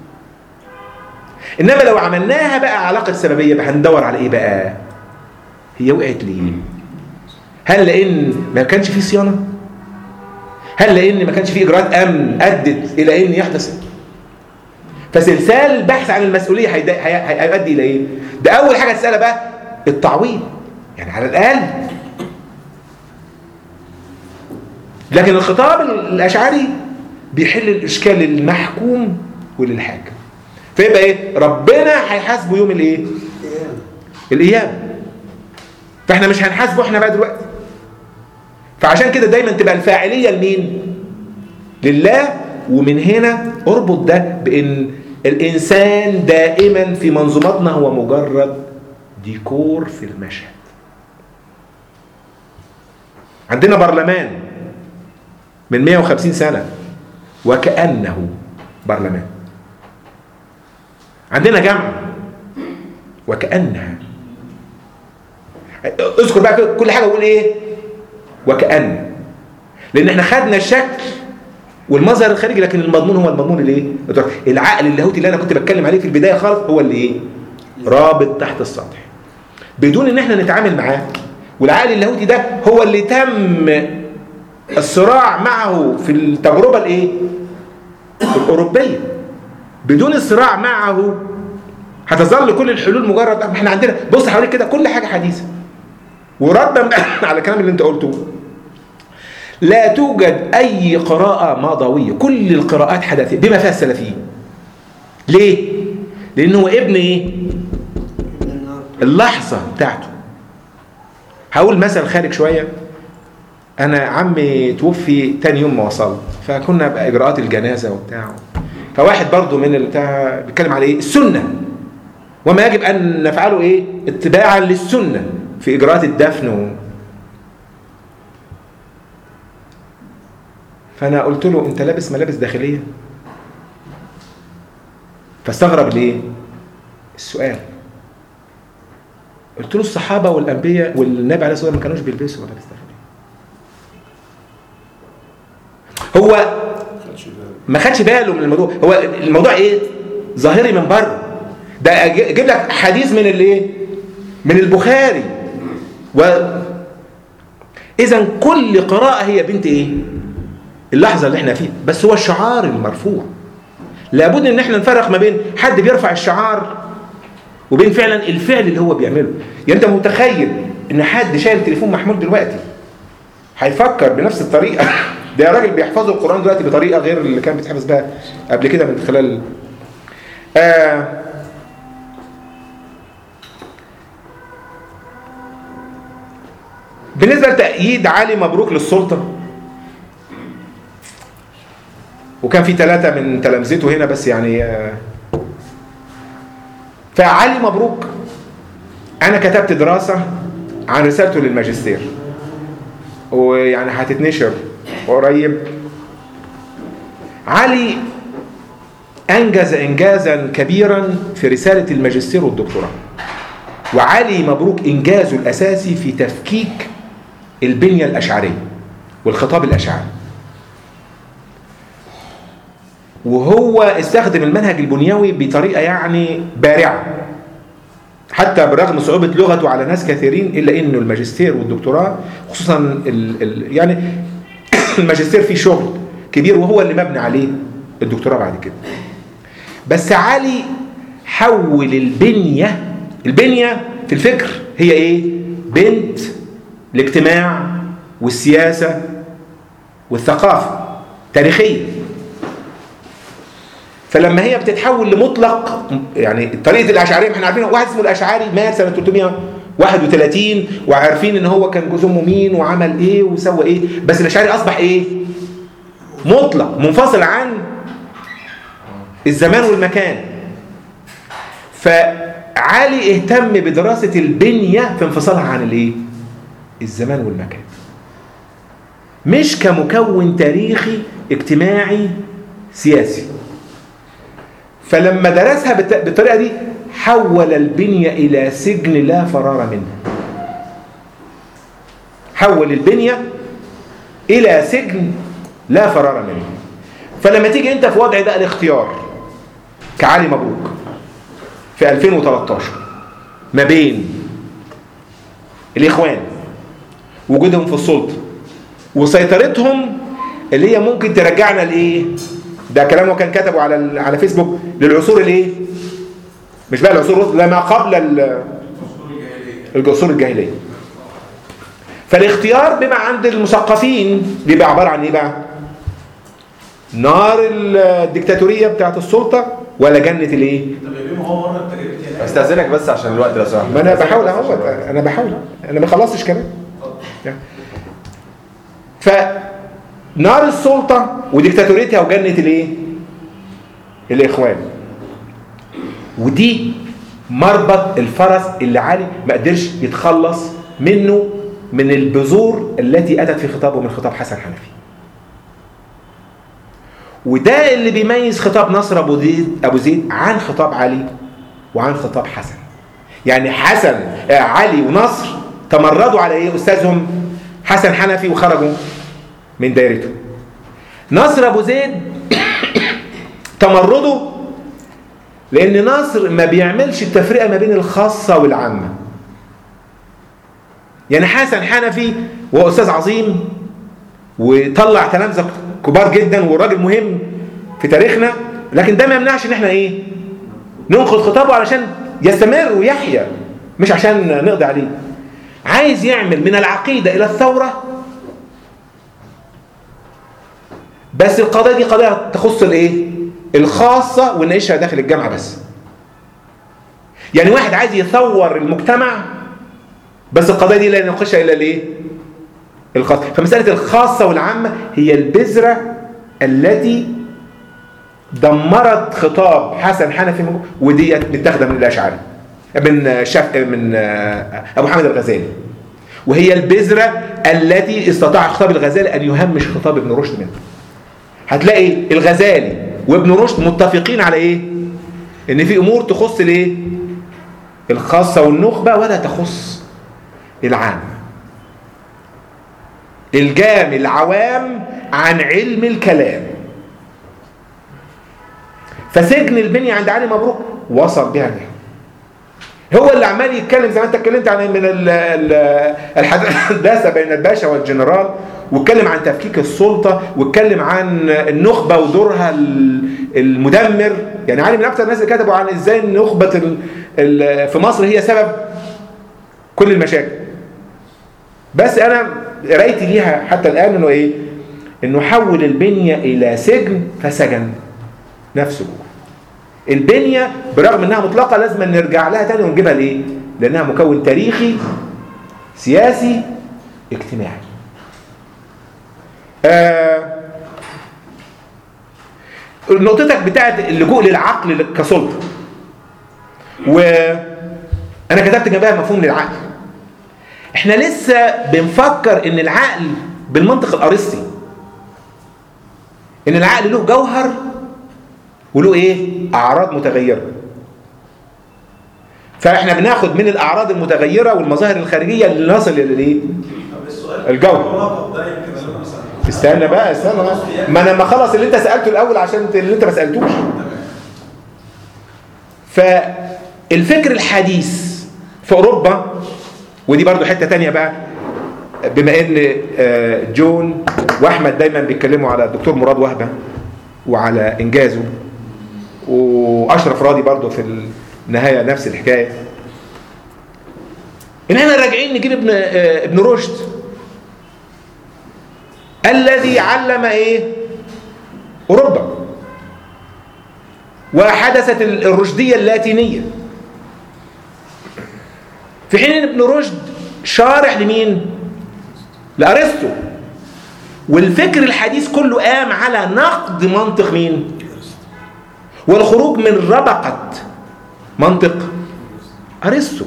انما لو عملناها بقى علاقه سببيه بقى هندور على ايه بقى هي وقعت ليه هل لان ما كانش في صيانه هل لان ما كانش في اجراءات امن ادت الى ان يحدث فسلسال البحث عن المسؤوليه هيدا- هي- هي- هيؤدي الى ايه ده اول حاجه تسالها بقى التعويض يعني على الاقل لكن الخطاب الاشعري بيحل الاشكال للمحكوم وللحاكم فيبقى ايه ربنا هيحاسبه يوم الايه القيامه فاحنا مش هنحاسبه احنا بقى دلوقتي فعشان كده دايما تبقى الفاعليه لمين لله ومن هنا اربط ده بان الانسان دائما في منظوماتنا هو مجرد ديكور في المشهد عندنا برلمان من 150 سنة وكأنه برلمان عندنا جامعة وكأنها اذكر بقى كل حاجة وقول ايه وكأن لان احنا خدنا الشكل والمظهر الخارجي لكن المضمون هو المضمون الايه العقل اللاهوتي اللي انا كنت بتكلم عليه في البدايه خالص هو اللي ايه رابط تحت السطح بدون ان احنا نتعامل معاه والعقل اللاهوتي ده هو اللي تم الصراع معه في التجربه الايه الاوروبيه بدون الصراع معه هتظل كل الحلول مجرد ما احنا عندنا بص حواليك كده كل حاجه حديثه وردا على الكلام اللي انت قلته لا توجد اي قراءه ماضويه كل القراءات حدثيه بما فيها السلفيين ليه لانه هو ابن ايه اللحظه بتاعته هقول مثل خارج شويه انا عمي توفي تاني يوم ما وصلت فكنا بقى اجراءات الجنازه وبتاع فواحد برضو من البتاع بيتكلم على ايه السنه وما يجب ان نفعله ايه اتباعا للسنه في اجراءات الدفن و... فانا قلت له انت لابس ملابس داخليه فاستغرب ليه السؤال قلت له الصحابه والانبياء والنبي عليه الصلاه والسلام ما كانوش بيلبسوا ملابس داخليه هو ما خدش باله من الموضوع هو الموضوع ايه ظاهري من بره ده اجيب لك حديث من الايه من البخاري و اذا كل قراءه هي بنت ايه اللحظه اللي احنا فيها بس هو الشعار المرفوع لابد ان احنا نفرق ما بين حد بيرفع الشعار وبين فعلا الفعل اللي هو بيعمله يعني انت متخيل ان حد شايل تليفون محمول دلوقتي هيفكر بنفس الطريقه ده راجل بيحفظوا القران دلوقتي بطريقه غير اللي كان بيتحفظ بها قبل كده من خلال آه بالنسبه لتأييد علي مبروك للسلطه وكان في ثلاثة من تلامذته هنا بس يعني آه فعلي مبروك أنا كتبت دراسة عن رسالته للماجستير ويعني هتتنشر قريب علي أنجز إنجازا كبيرا في رسالة الماجستير والدكتوراه وعلي مبروك إنجازه الأساسي في تفكيك البنية الأشعرية والخطاب الأشعري وهو استخدم المنهج البنيوي بطريقة يعني بارعة حتى برغم صعوبة لغته على ناس كثيرين إلا إنه الماجستير والدكتوراه خصوصا ال ال يعني الماجستير فيه شغل كبير وهو اللي مبني عليه الدكتوراه بعد كده بس علي حول البنية البنية في الفكر هي إيه؟ بنت الاجتماع والسياسة والثقافة تاريخية فلما هي بتتحول لمطلق يعني طريقه الاشعريه ما احنا عارفين واحد اسمه الاشعري مات سنه 331 وعارفين ان هو كان جوز امه مين وعمل ايه وسوى ايه بس الاشعري اصبح ايه؟ مطلق منفصل عن الزمان والمكان فعلي اهتم بدراسه البنيه في انفصالها عن الايه؟ الزمان والمكان مش كمكون تاريخي اجتماعي سياسي فلما درسها بالطريقة دي حول البنية إلى سجن لا فرار منه حول البنية إلى سجن لا فرار منه فلما تيجي أنت في وضع ده الاختيار كعلي مبروك في 2013 ما بين الإخوان وجودهم في السلطة وسيطرتهم اللي هي ممكن ترجعنا لإيه ده كلامه كان كتبه على على فيسبوك للعصور الايه مش بقى العصور لما قبل العصور الجاهليه فالاختيار بما عند المثقفين بيبقى عباره عن ايه بقى نار الديكتاتوريه بتاعت السلطه ولا جنه الايه استاذنك بس عشان الوقت لو سمحت ما انا بحاول اهو انا بحاول انا ما خلصتش كمان ف نار السلطة وديكتاتوريتها وجنة الايه الاخوان ودي مربط الفرس اللي علي ما قدرش يتخلص منه من البذور التي اتت في خطابه من خطاب حسن حنفي وده اللي بيميز خطاب نصر ابو زيد ابو زيد عن خطاب علي وعن خطاب حسن يعني حسن علي ونصر تمردوا على ايه استاذهم حسن حنفي وخرجوا من دايرته نصر ابو زيد تمرده لان نصر ما بيعملش التفرقه ما بين الخاصه والعامه يعني حسن حنفي وهو استاذ عظيم وطلع تلامذه كبار جدا وراجل مهم في تاريخنا لكن ده ما يمنعش ان احنا ايه ننقد خطابه علشان يستمر ويحيا مش عشان نقضي عليه عايز يعمل من العقيدة إلى الثورة بس القضايا دي قضايا تخص الايه الخاصة ونعيشها داخل الجامعة بس يعني واحد عايز يثور المجتمع بس القضايا دي لا يناقشها الا الايه الخاصة فمسألة الخاصة والعامة هي البذرة التي دمرت خطاب حسن حنفي وديت متاخده من الاشعري من شف من ابو حامد الغزالي وهي البذره التي استطاع خطاب الغزالي ان يهمش خطاب ابن رشد منه هتلاقي الغزالي وابن رشد متفقين على ايه ان في امور تخص الايه الخاصه والنخبه ولا تخص العام الجام العوام عن علم الكلام فسجن البنية عند علي مبروك وصل بها لها هو اللي عمال يتكلم زي ما انت اتكلمت عن من ال- ال- الحداثه بين الباشا والجنرال واتكلم عن تفكيك السلطه واتكلم عن النخبه ودورها ال- المدمر يعني علي من اكثر الناس اللي كتبوا عن ازاي النخبه ال- ال- في مصر هي سبب كل المشاكل بس انا قرايتي ليها حتى الان انه ايه انه حول البنيه الى سجن فسجن نفسه البنية برغم انها مطلقة لازم نرجع لها تاني ونجيبها ليه لانها مكون تاريخي سياسي اجتماعي آه نقطتك بتاعت اللجوء للعقل كسلطة وانا كتبت جنبها مفهوم للعقل احنا لسه بنفكر ان العقل بالمنطق الارسطي ان العقل له جوهر وله ايه اعراض متغيره فاحنا بناخد من الاعراض المتغيره والمظاهر الخارجيه اللي نصل للايه الجوهر استنى بقى استنى بقى ما انا ما خلص اللي انت سالته الاول عشان اللي انت ما سالتوش فالفكر الحديث في اوروبا ودي برضو حته تانية بقى بما ان آه، جون واحمد دايما بيتكلموا على الدكتور مراد وهبه وعلى انجازه واشرف راضي برضه في النهايه نفس الحكايه ان احنا راجعين نجيب ابن آه، ابن رشد الذي علم ايه اوروبا وحدثت ال- الرشديه اللاتينيه في حين ان ابن رشد شارح لمين لارسطو والفكر الحديث كله قام على نقد منطق مين والخروج من ربقة منطق ارسطو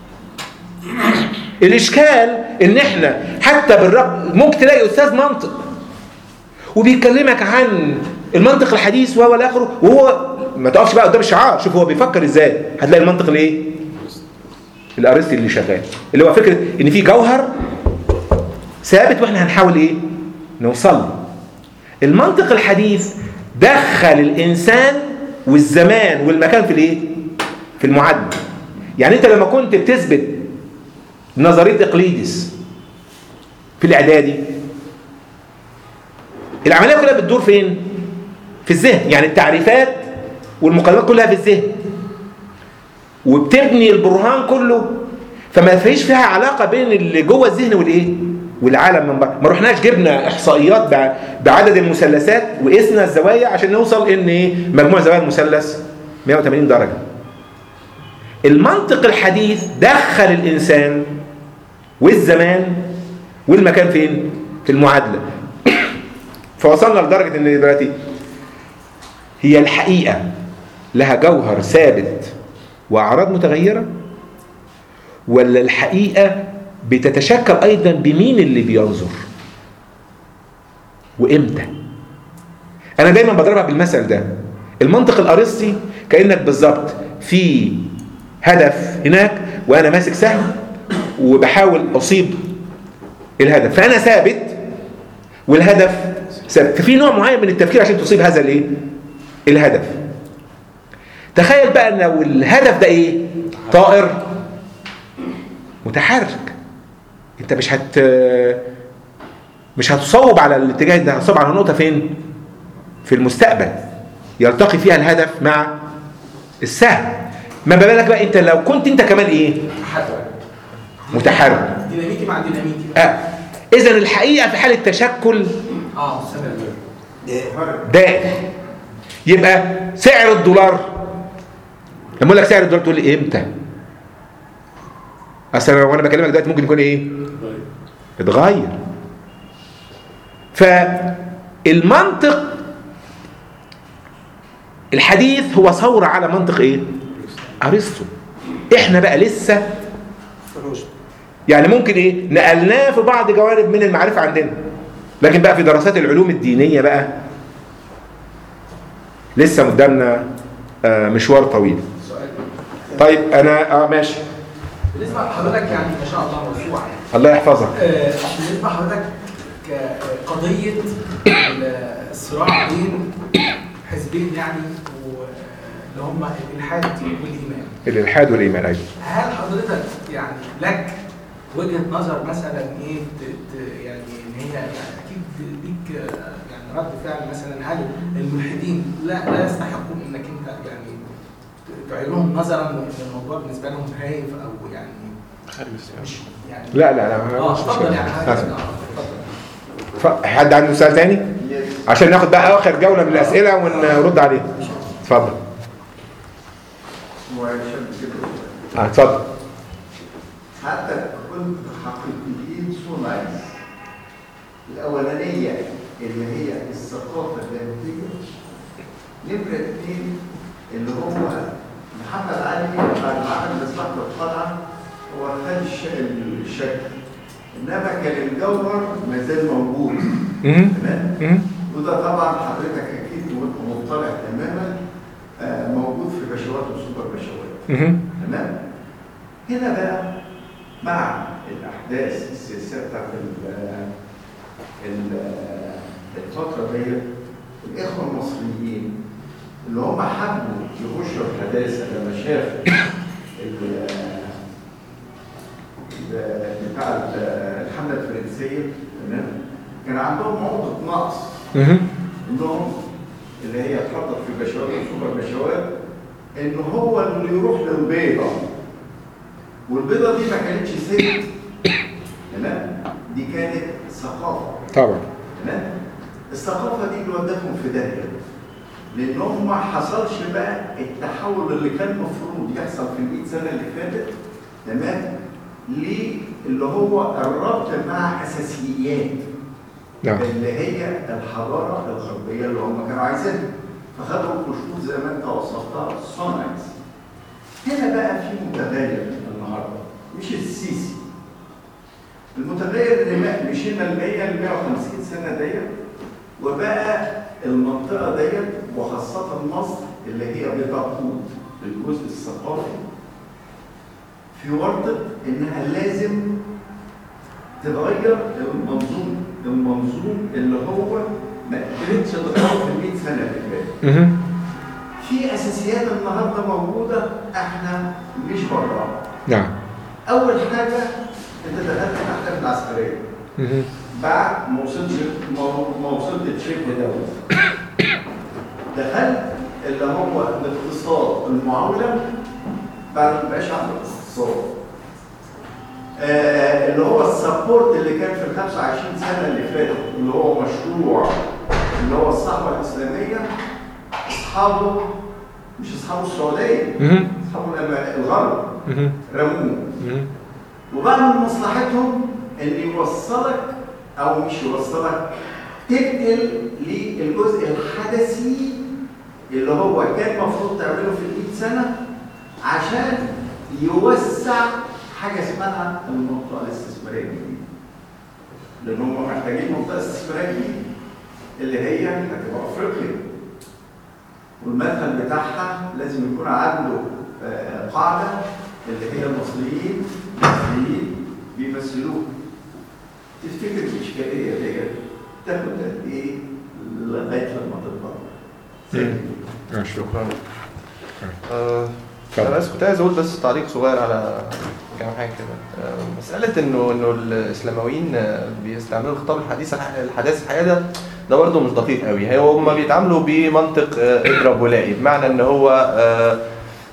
الاشكال ان احنا حتى بالرغم ممكن تلاقي استاذ منطق وبيكلمك عن المنطق الحديث وهو الاخر وهو ما تقفش بقى قدام الشعار شوف هو بيفكر ازاي هتلاقي المنطق الايه الارسطي اللي شغال اللي هو فكره ان في جوهر ثابت واحنا هنحاول ايه نوصل له المنطق الحديث دخل الانسان والزمان والمكان في الايه في المعادله يعني انت لما كنت بتثبت نظريه اقليدس في الاعدادي العمليه كلها بتدور فين في الذهن يعني التعريفات والمقدمات كلها في الذهن وبتبني البرهان كله فما فيش فيها علاقه بين اللي جوه الذهن والايه والعالم من بره ما رحناش جبنا احصائيات بع- بعدد المثلثات وقسنا الزوايا عشان نوصل ان ايه مجموع زوايا المثلث 180 درجه المنطق الحديث دخل الانسان والزمان والمكان فين في المعادله فوصلنا لدرجه ان دلوقتي هي الحقيقه لها جوهر ثابت واعراض متغيره ولا الحقيقه بتتشكل ايضا بمين اللي بينظر وامتى انا دايما بضربها بالمثل ده المنطق الارسطي كانك بالظبط في هدف هناك وانا ماسك سهم وبحاول اصيب الهدف فانا ثابت والهدف ثابت ففي نوع معين من التفكير عشان تصيب هذا الايه الهدف تخيل بقى ان لو الهدف ده ايه طائر متحرك انت مش هت مش هتصوب على الاتجاه ده هتصوب على نقطه فين في المستقبل يلتقي فيها الهدف مع السهم ما بالك بقى انت لو كنت انت كمان ايه متحرك ديناميكي مع ديناميكي بقى. آه. اذا الحقيقه في حاله تشكل اه سلام دائم يبقى سعر الدولار لما اقول لك سعر الدولار تقول لي امتى اصل أنا وانا بكلمك دلوقتي ممكن يكون ايه اتغير فالمنطق الحديث هو ثورة على منطق ايه ارسطو احنا بقى لسه يعني ممكن ايه نقلناه في بعض جوانب من المعرفة عندنا لكن بقى في دراسات العلوم الدينية بقى لسه قدامنا آه، مشوار طويل سؤال طيب انا اه ماشي بالنسبه لحضرتك يعني ما شاء الله موسوعه الله يحفظك آه، بالنسبه لحضرتك كقضيه الصراع بين حزبين يعني و- اللي هم الالحاد والايمان الالحاد والايمان ايوه هل حضرتك يعني لك وجهه نظر مثلا ايه ت- ت- يعني ان هي يعني اكيد ليك آه، يعني رد فعل مثلا هل الملحدين لا لا يستحقوا انك انت يعني ت- تعيرهم نظرا وان الموضوع بالنسبه لهم هايف او يعني مش يعني لا لا لا اه مش اتفضل مشكلة. يعني حضرتك لازم. آه، اتفضل ف- حد عنده سؤال تاني عشان ناخد بقى اخر جوله من الاسئله ونرد عليها اتفضل اه اتفضل حتى كنت حقيقيين صناعي الأولانية اللي هي الثقافة الذاتية نمرة اتنين اللي هو محمد علي بعد ما عمل مصباح القلعة هو خد الش- الشكل إنما كان الجوهر ما زال موجود مهم. تمام مهم. وده طبعا حضرتك أكيد وأنت مطلع تماما آه، موجود في بشوات وسوبر بشوات مهم. تمام هنا بقى مع الاحداث السياسيه بتاعت ال- ال- الفتره ديت الاخوه المصريين اللي هم حبوا يخشوا الحداثه لما شافوا ال- ال- بتاع ال- الحمله الفرنسيه تمام كان عندهم عقده نقص مهم. انهم اللي هي اتحطت في بشوات وسوبر بشوات ان هو اللي يروح للبيضه والبيضه دي ما كانتش ست تمام دي كانت ثقافه طبعا تمام الثقافه دي اللي ودتهم في داهيه لانهم ما حصلش بقى التحول اللي كان المفروض يحصل في ال 100 سنه اللي فاتت تمام اللي هو الربط مع اساسيات نعم اللي هي الحضاره الغربيه اللي هم كانوا عايزينها فخدوا القشور زي ما انت وصفتها سونايتس هنا بقى في متغير النهارده مش السيسي المتغير اللي ما- مشينا ال 100 ل 150 سنه ديت وبقى المنطقه ديت وخاصه مصر اللي هي بتقود الجزء الثقافي في ورطه انها لازم تغير المنظوم المنظوم اللي هو ما قدرتش تتغير في ال 100 سنه اللي فاتت مهم. في اساسيات النهارده موجوده احنا مش براها نعم اول حاجه انت دخلت الاحداث العسكريه مهم. بعد ما وصلتش ما- ما وصلت شبه دوله دخلت اللي هو الاقتصاد المعاوله بعد ما بقاش عندك اقتصاد آه اللي هو السبورت اللي كان في ال 25 سنه اللي فاتت اللي هو مشروع اللي هو الصحوه الاسلاميه اصحابه مش اصحابه السعوديه مهم. اصحابه لما الغرب مهم. رموه مهم. وبقى من مصلحتهم ان يوصلك او مش يوصلك تنقل للجزء الحدثي اللي هو كان المفروض تعمله في ال 100 سنه عشان يوسع حاجه اسمها المنطقه الاستثماريه الجديده. لان هم محتاجين منطقه استثماريه جديده اللي هي هتبقى افريقيا. والمدخل بتاعها لازم يكون عنده آه، قاعده اللي هي المصريين المصريين بيمثلوه. تفتكر الاشكاليه ديت تاخد قد ايه لغايه لما تكبر؟ آه، شكرا آه، اتفضل. انا بس كنت عايز اقول بس تعليق صغير على كام حاجه كده آه، مساله انه انه الاسلاميين آه، بيستعملوا الخطاب الحديث الحداث الحقيقه ده ده برضه مش دقيق قوي هي هم بيتعاملوا بمنطق آه، اضرب ولاقي بمعنى ان هو آه،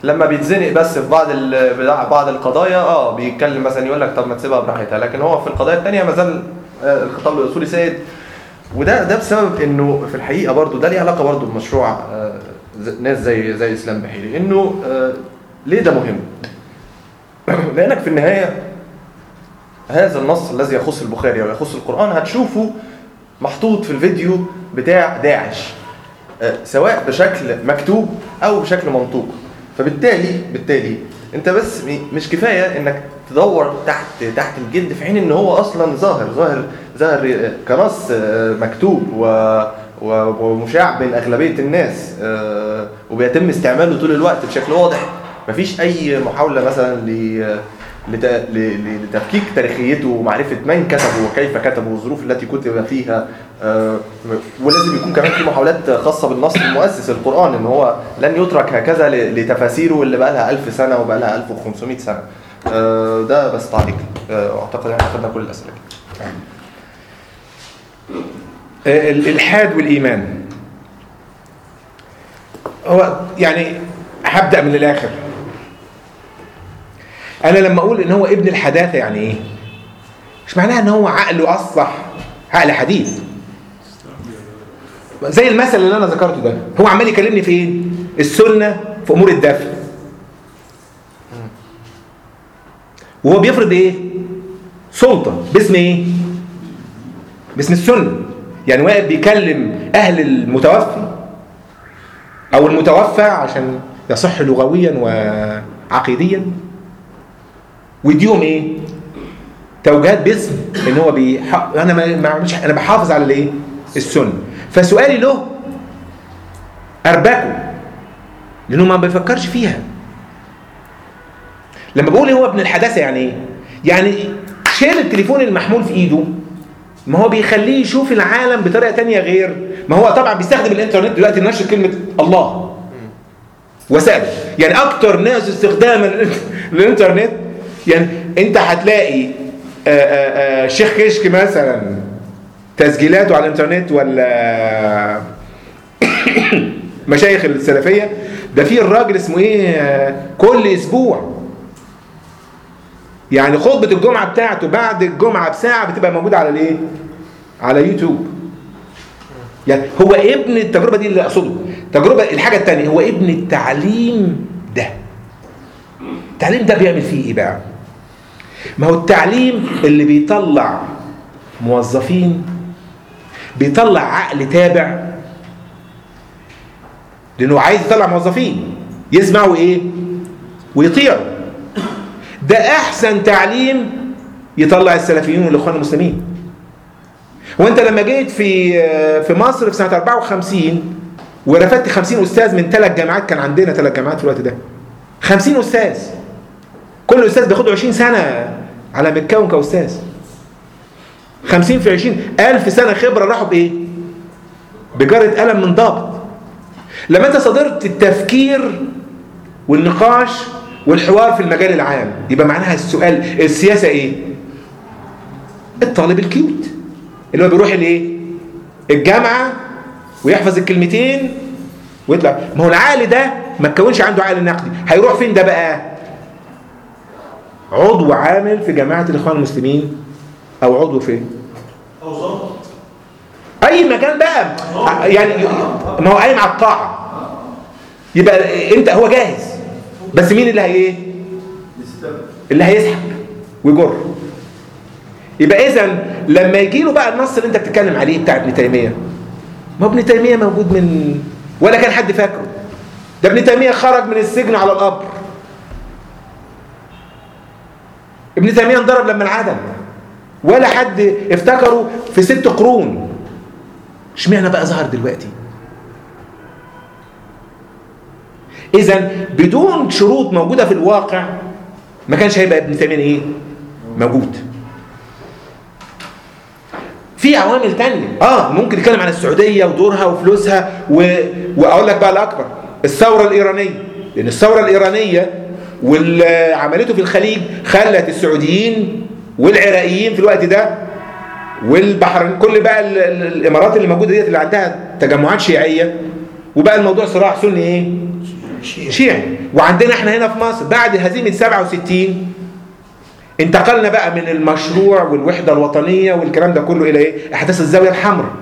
لما بيتزنق بس في بعض ال- بتاع- بعض القضايا اه بيتكلم مثلا يقول لك طب ما تسيبها براحتها لكن هو في القضايا الثانيه ما زال آه، الخطاب الاصولي سائد وده ده بسبب انه في الحقيقه برضو ده ليه علاقه برضو بمشروع آه، ز- ناس زي زي اسلام بحيري انه آه، ليه ده مهم؟ لانك في النهايه هذا النص الذي يخص البخاري او يخص القران هتشوفه محطوط في الفيديو بتاع داعش آه، سواء بشكل مكتوب او بشكل منطوق فبالتالي بالتالي انت بس م- مش كفايه انك تدور تحت تحت الجلد في حين ان هو اصلا ظاهر ظاهر ظاهر آه، كنص آه، مكتوب و و- ومشاع بين اغلبيه الناس آه، وبيتم استعماله طول الوقت بشكل واضح مفيش اي محاوله مثلا ل لت- ل- ل- لتفكيك تاريخيته ومعرفه من كتبه وكيف كتبه والظروف التي كتب فيها آه، ولازم يكون كمان في محاولات خاصه بالنص المؤسس القران ان هو لن يترك هكذا ل- لتفاسيره اللي بقى لها 1000 سنه وبقى لها 1500 سنه آه، ده بس تعليق آه، اعتقد ان احنا خدنا كل الاسئله كده. آه، الالحاد والايمان هو يعني هبدا من الاخر انا لما اقول ان هو ابن الحداثه يعني ايه مش معناها ان هو عقله اصح عقل حديث زي المثل اللي انا ذكرته ده هو عمال يكلمني في ايه السنه في امور الدفن وهو بيفرض ايه سلطه باسم ايه باسم السنه يعني واقف بيكلم اهل المتوفي او المتوفى عشان يصح لغويا وعقيديا ويديهم ايه توجيهات باسم ان هو بيح... انا ما ما بعملش انا بحافظ على الايه السنه فسؤالي له اربكه لانه ما بيفكرش فيها لما بقول هو ابن الحداثه يعني ايه يعني شيل التليفون المحمول في ايده ما هو بيخليه يشوف العالم بطريقه تانية غير ما هو طبعا بيستخدم الانترنت دلوقتي لنشر كلمه الله وسائل يعني اكتر ناس استخداما للانترنت يعني انت هتلاقي آه، آه، آه، شيخ كشك مثلا تسجيلاته على الانترنت ولا مشايخ السلفيه ده في الراجل اسمه ايه آه، كل اسبوع يعني خطبه الجمعه بتاعته بعد الجمعه بساعه بتبقى موجوده على الايه على يوتيوب يعني هو ابن التجربه دي اللي اقصده تجربه الحاجه الثانيه هو ابن التعليم ده التعليم ده بيعمل فيه ايه بقى ما هو التعليم اللي بيطلع موظفين بيطلع عقل تابع لانه عايز يطلع موظفين يسمعوا ايه ويطيعوا ده احسن تعليم يطلع السلفيين والاخوان المسلمين وانت لما جيت في في مصر في سنه 54 ورفدت 50 استاذ من ثلاث جامعات كان عندنا ثلاث جامعات في الوقت ده 50 استاذ كل استاذ بياخد 20 سنه على ما يتكون كاستاذ 50 في 20 ألف سنه خبره راحوا بايه؟ بجرة قلم من ضابط لما انت صدرت التفكير والنقاش والحوار في المجال العام يبقى معناها السؤال السياسه ايه؟ الطالب الكيوت اللي هو بيروح الايه؟ الجامعه ويحفظ الكلمتين ويطلع ما هو العقل ده ما تكونش عنده عقل نقدي هيروح فين ده بقى؟ عضو عامل في جماعه الاخوان المسلمين او عضو فين؟ او ظابط اي مكان بقى يعني ما هو قايم على الطاعه يبقى انت هو جاهز بس مين اللي هي ايه؟ اللي هيسحب ويجر يبقى اذا لما يجي له بقى النص اللي انت بتتكلم عليه بتاع ابن تيميه ما ابن تيميه موجود من ولا كان حد فاكره ده ابن تيميه خرج من السجن على القبر ابن تيميه انضرب لما انعدم ولا حد افتكره في ست قرون اشمعنى بقى ظهر دلوقتي اذا بدون شروط موجوده في الواقع ما كانش هيبقى ابن تيميه ايه موجود في عوامل تانية اه ممكن نتكلم عن السعودية ودورها وفلوسها و... واقول لك بقى الاكبر الثورة الايرانية لان الثورة الايرانية واللي عملته في الخليج خلت السعوديين والعراقيين في الوقت ده والبحرين كل بقى ال... ال... الامارات اللي موجودة ديت اللي عندها تجمعات شيعية وبقى الموضوع صراع سني ايه شيعي وعندنا احنا هنا في مصر بعد هزيمة 67 انتقلنا بقى من المشروع والوحدة الوطنية والكلام ده كله إلى إيه؟ إحداث الزاوية الحمراء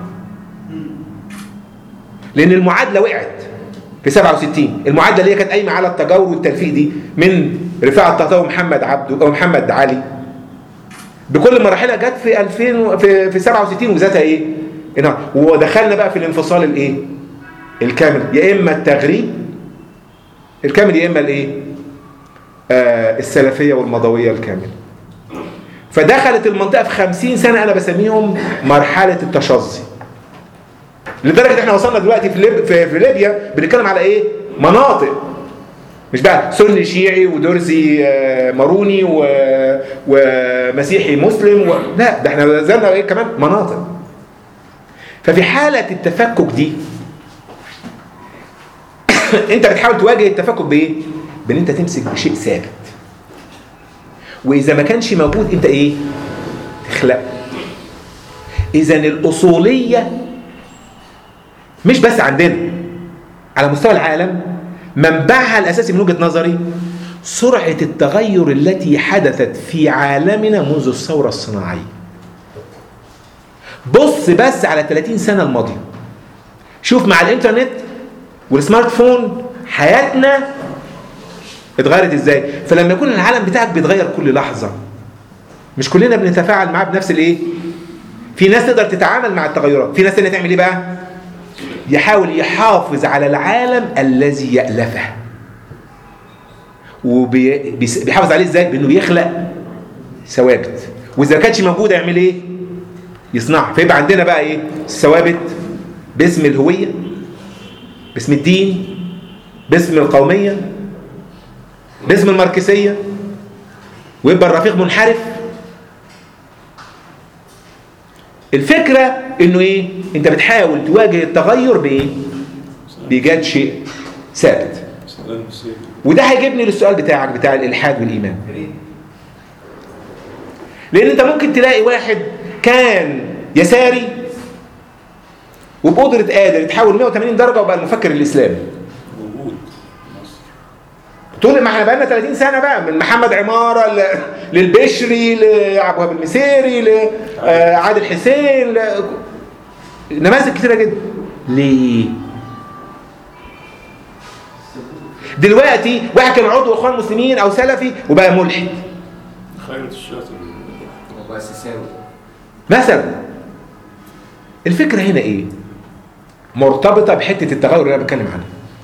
لأن المعادلة وقعت في 67 المعادلة اللي هي كانت قايمة على التجاور والتلفيق دي من رفاعة الطهطاوي ومحمد عبده أو محمد علي بكل مراحلها جت في 2000 في في 67 وذاتها ايه؟ انهار ودخلنا بقى في الانفصال الايه؟ الكامل يا اما التغريب الكامل يا اما الايه؟ آه السلفيه والمضويه الكامله. فدخلت المنطقه في 50 سنه انا بسميهم مرحله التشظي. لدرجه احنا وصلنا دلوقتي في ليب في, في ليبيا بنتكلم على ايه؟ مناطق مش بقى سني شيعي ودرزي آه، ماروني و... ومسيحي مسلم و... لا ده احنا نزلنا ايه كمان مناطق ففي حالة التفكك دي انت بتحاول تواجه التفكك بايه؟ بان انت تمسك بشيء ثابت واذا ما كانش موجود انت ايه؟ تخلقه اذا الاصولية مش بس عندنا على مستوى العالم منبعها الأساسي من وجهة نظري سرعة التغير التي حدثت في عالمنا منذ الثورة الصناعية بص بس على 30 سنة الماضية شوف مع الانترنت والسمارت فون حياتنا اتغيرت ازاي فلما يكون العالم بتاعك بيتغير كل لحظة مش كلنا بنتفاعل معاه بنفس الايه في ناس تقدر تتعامل مع التغيرات في ناس تانية تعمل ايه بقى يحاول يحافظ على العالم الذي يألفه وبيحافظ عليه ازاي بانه بيخلق ثوابت واذا ما كانتش موجوده يعمل ايه يصنعها فيبقى عندنا بقى ايه الثوابت باسم الهويه باسم الدين باسم القوميه باسم الماركسيه ويبقى الرفيق منحرف الفكره انه ايه انت بتحاول تواجه التغير بايه بايجاد شيء ثابت سلام حسين وده هيجيبني للسؤال بتاعك بتاع الالحاد والايمان لان انت ممكن تلاقي واحد كان يساري وبقدرة قادر يتحول 180 درجة وبقى المفكر الإسلامي موجود في مصر طول ما احنا بقالنا 30 سنة بقى من محمد عمارة ل- للبشري لعبد الوهاب المسيري لعادل حسين ل- نماذج كتيرة جدا ليه؟ دلوقتي واحد كان عضو اخوان مسلمين او سلفي وبقى ملحد خيرة الشاطر وبقى سيساوي مثلا الفكرة هنا ايه مرتبطة بحتة التغير اللي انا بتكلم عنها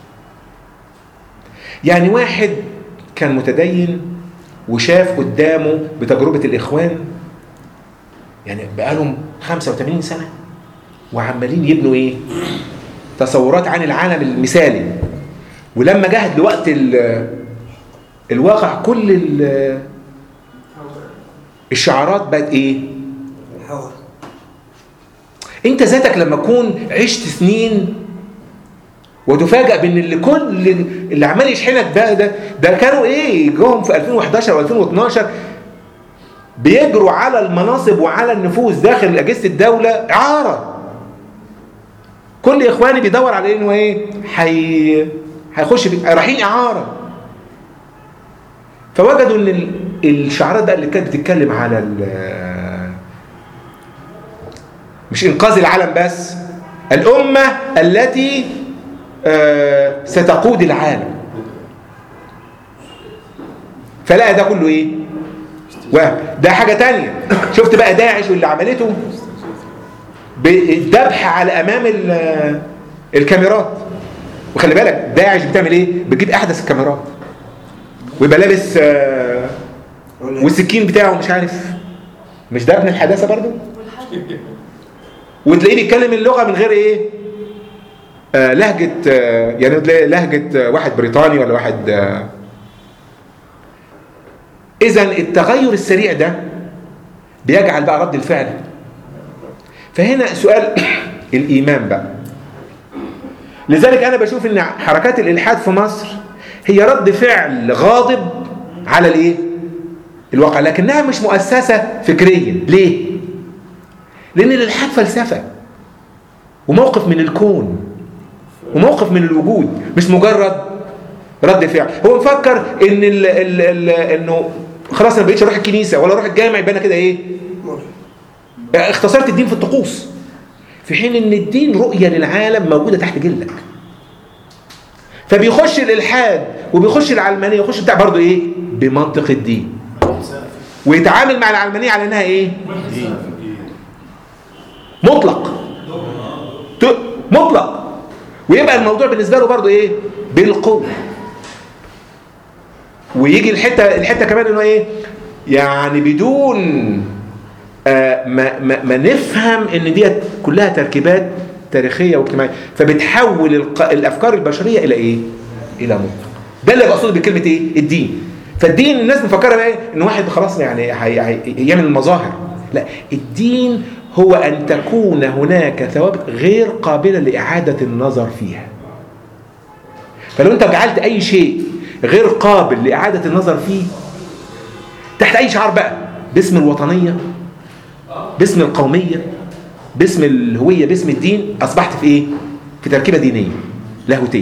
يعني واحد كان متدين وشاف قدامه بتجربة الاخوان يعني بقالهم 85 سنة وعمالين يبنوا ايه تصورات عن العالم المثالي ولما جه لوقت ال- الواقع كل ال- الشعارات بقت ايه هوا انت ذاتك لما تكون عشت سنين وتفاجأ بان اللي كل اللي عمال يشحنك بقى ده ده كانوا ايه جوهم في 2011 و2012 بيجروا على المناصب وعلى النفوذ داخل اجهزه الدوله اعاره كل اخواني بيدور على انه ايه حي... هيخش في رايحين اعاره فوجدوا ان ال- الشعارات بقى اللي كانت بتتكلم على ال- مش انقاذ العالم بس الامه التي آه، ستقود العالم فلا ده كله ايه وهم ده حاجه تانية شفت بقى داعش واللي عملته بالذبح على امام ال- الكاميرات وخلي بالك داعش بتعمل ايه بتجيب احدث الكاميرات ويبقى لابس آه، والسكين بتاعه مش عارف مش ده ابن الحداثه برضو وتلاقيه بيتكلم اللغه من غير ايه آه لهجه آه يعني تلاقي لهجه آه واحد بريطاني ولا واحد آه اذا التغير السريع ده بيجعل بقى رد الفعل فهنا سؤال الايمان بقى لذلك انا بشوف ان حركات الالحاد في مصر هي رد فعل غاضب على الايه الواقع لكنها مش مؤسسه فكريا ليه لان الالحاد فلسفه وموقف من الكون وموقف من الوجود مش مجرد رد فعل هو مفكر ان ال ال ال انه خلاص انا ما بقيتش اروح الكنيسه ولا اروح الجامع يبقى انا كده ايه اختصرت الدين في الطقوس في حين ان الدين رؤيه للعالم موجوده تحت جلدك فبيخش الالحاد وبيخش العلمانيه ويخش بتاع برضه ايه بمنطق الدين ويتعامل مع العلمانيه على انها ايه مطلق ت- مطلق ويبقى الموضوع بالنسبه له برضه ايه بالقوه ويجي الحته الحته كمان انه ايه يعني بدون آه ما, ما, ما نفهم ان ديت كلها تركيبات تاريخيه واجتماعيه فبتحول الق- الافكار البشريه الى ايه الى مطلق ده اللي بقصده بكلمه ايه الدين فالدين الناس مفكره بقى إيه؟ ان واحد خلاص يعني هي هي يعمل المظاهر لا الدين هو ان تكون هناك ثوابت غير قابله لاعاده النظر فيها فلو انت جعلت اي شيء غير قابل لاعاده النظر فيه تحت اي شعار بقى باسم الوطنيه باسم القوميه باسم الهويه باسم الدين اصبحت في ايه في تركيبه دينيه لاهوتيه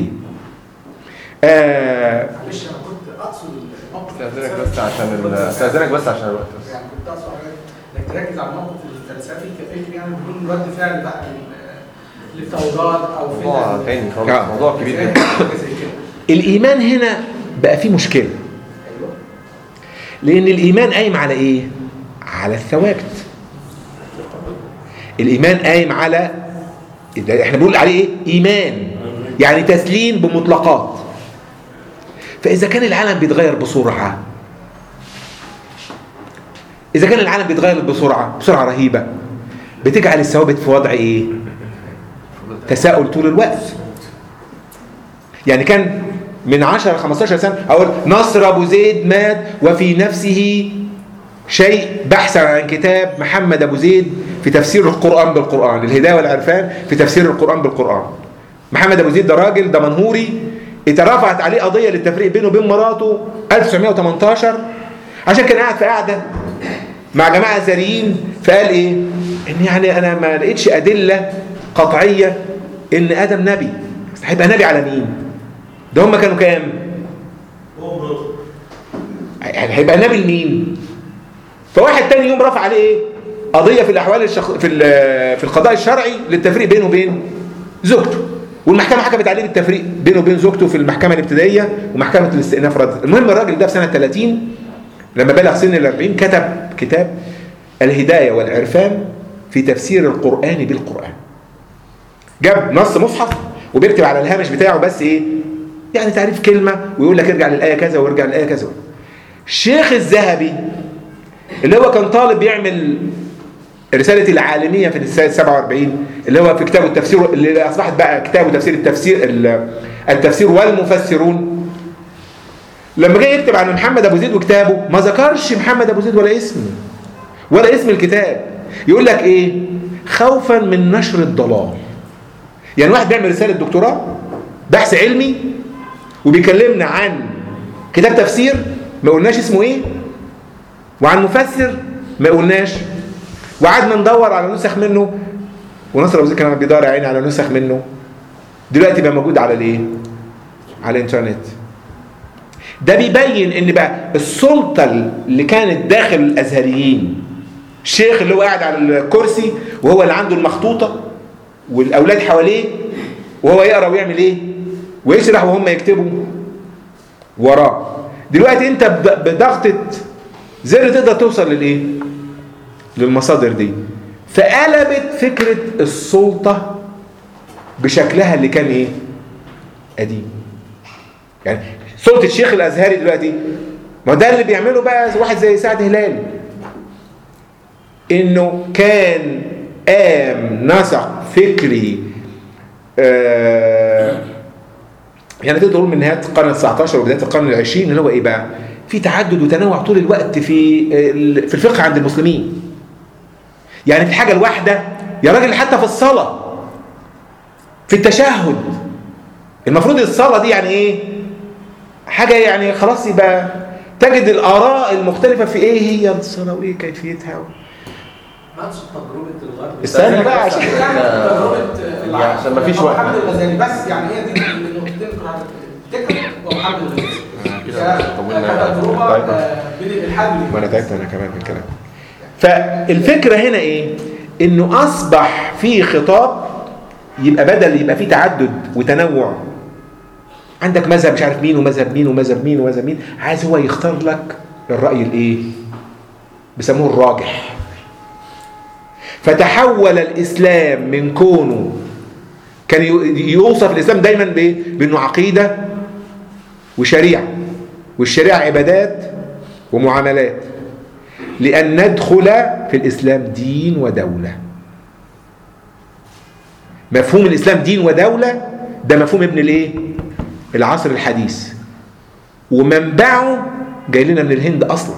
آه معلش انا كنت اقصد الموقف استاذنك بس عشان ال- استاذنك بس عشان الوقت بس يعني كنت اقصد انك تركز على الموقف الفلسفي كفكر يعني بدون رد فعل بقى لل- للتوضيحات او في موضوع تاني خالص آه. موضوع كبير جدا حاجه زي كده الايمان هنا بقى فيه مشكله لان الايمان قايم على ايه على الثوابت الايمان قايم على ده احنا بنقول عليه ايه ايمان يعني تسليم بمطلقات فاذا كان العالم بيتغير بسرعه اذا كان العالم بيتغير بسرعه بسرعه رهيبه بتجعل الثوابت في وضع ايه تساؤل طول الوقت يعني كان من 10 15 سنه اقول نصر ابو زيد مات وفي نفسه شيء بحثا عن كتاب محمد ابو زيد في تفسير القران بالقران الهدايه والعرفان في تفسير القران بالقران محمد ابو زيد ده راجل ده منهوري اترفعت عليه قضيه للتفريق بينه وبين مراته 1918 عشان كان قاعد في قاعده مع جماعه ازهريين فقال ايه ان يعني انا ما لقيتش ادله قطعيه ان ادم نبي هيبقى نبي على مين ده هم كانوا كام يعني هيبقى نبي لمين فواحد تاني يوم رفع عليه ايه قضيه في الاحوال الشخ... في ال- في القضاء الشرعي للتفريق بينه وبين زوجته والمحكمه حكمت عليه بالتفريق بينه وبين زوجته في المحكمه الابتدائيه ومحكمه الاستئناف رد المهم الراجل ده في سنه 30 لما بلغ سن ال 40 كتب كتاب الهدايه والعرفان في تفسير القران بالقران جاب نص مصحف وبيكتب على الهامش بتاعه بس ايه يعني تعريف كلمه ويقول لك ارجع للايه كذا وارجع للايه كذا الشيخ الذهبي اللي هو كان طالب يعمل رسالة العالمية في السنة 47 اللي هو في كتابه التفسير اللي أصبحت بقى كتابه تفسير التفسير ال- التفسير والمفسرون لما جه يكتب عن محمد أبو زيد وكتابه ما ذكرش محمد أبو زيد ولا اسمه ولا اسم الكتاب يقول لك إيه خوفا من نشر الضلال يعني واحد بيعمل رسالة دكتوراه بحث علمي وبيكلمنا عن كتاب تفسير ما قلناش اسمه ايه وعن مفسر ما قلناش وقعدنا ندور على نسخ منه ونصر ابو زيد كان بيدور يا عيني على نسخ منه دلوقتي بقى موجود على الايه على الانترنت ده بيبين ان بقى السلطه اللي كانت داخل الازهريين الشيخ اللي هو قاعد على الكرسي وهو اللي عنده المخطوطه والاولاد حواليه وهو يقرا ويعمل ايه ويشرح وهم يكتبوا وراه دلوقتي انت بد- بضغطه زر تقدر توصل للايه للمصادر دي فقلبت فكره السلطه بشكلها اللي كان ايه قديم يعني سلطه الشيخ الازهري دلوقتي ما ده اللي بيعمله بقى واحد زي سعد هلال انه كان قام نسق فكري آه يعني تقدر تقول من نهايه القرن ال 19 وبدايه القرن ال 20 اللي هو ايه بقى؟ في تعدد وتنوع طول الوقت في ال- في الفقه عند المسلمين. يعني في الحاجه الواحده يا راجل حتى في الصلاه في التشهد المفروض الصلاه دي يعني ايه؟ حاجه يعني خلاص يبقى تجد الاراء المختلفه في ايه هي الصلاه وايه كيفيتها نقصد تجربه الغرب استنى بقى عشان يعني تجربه يعني عشان مفيش وقت. محمد الغزالي بس يعني هي دي النقطتين اللي كنت عايز تكتب ومحمد الغيث كده طولنا. كتجربه طيب. آه، بين الالحاد ما انا والإيمان. تعبت انا كمان من الكلام فالفكره هنا ايه انه اصبح في خطاب يبقى بدل يبقى في تعدد وتنوع عندك مذهب مش عارف مين ومذهب مين ومذهب مين ومذهب مين عايز هو يختار لك الراي الايه بيسموه الراجح فتحول الاسلام من كونه كان يو- يوصف الاسلام دايما بايه بانه عقيده وشريعه والشريعه عبادات ومعاملات لأن ندخل في الإسلام دين ودولة مفهوم الإسلام دين ودولة ده مفهوم ابن الإيه؟ العصر الحديث ومنبعه جاي لنا من الهند أصلا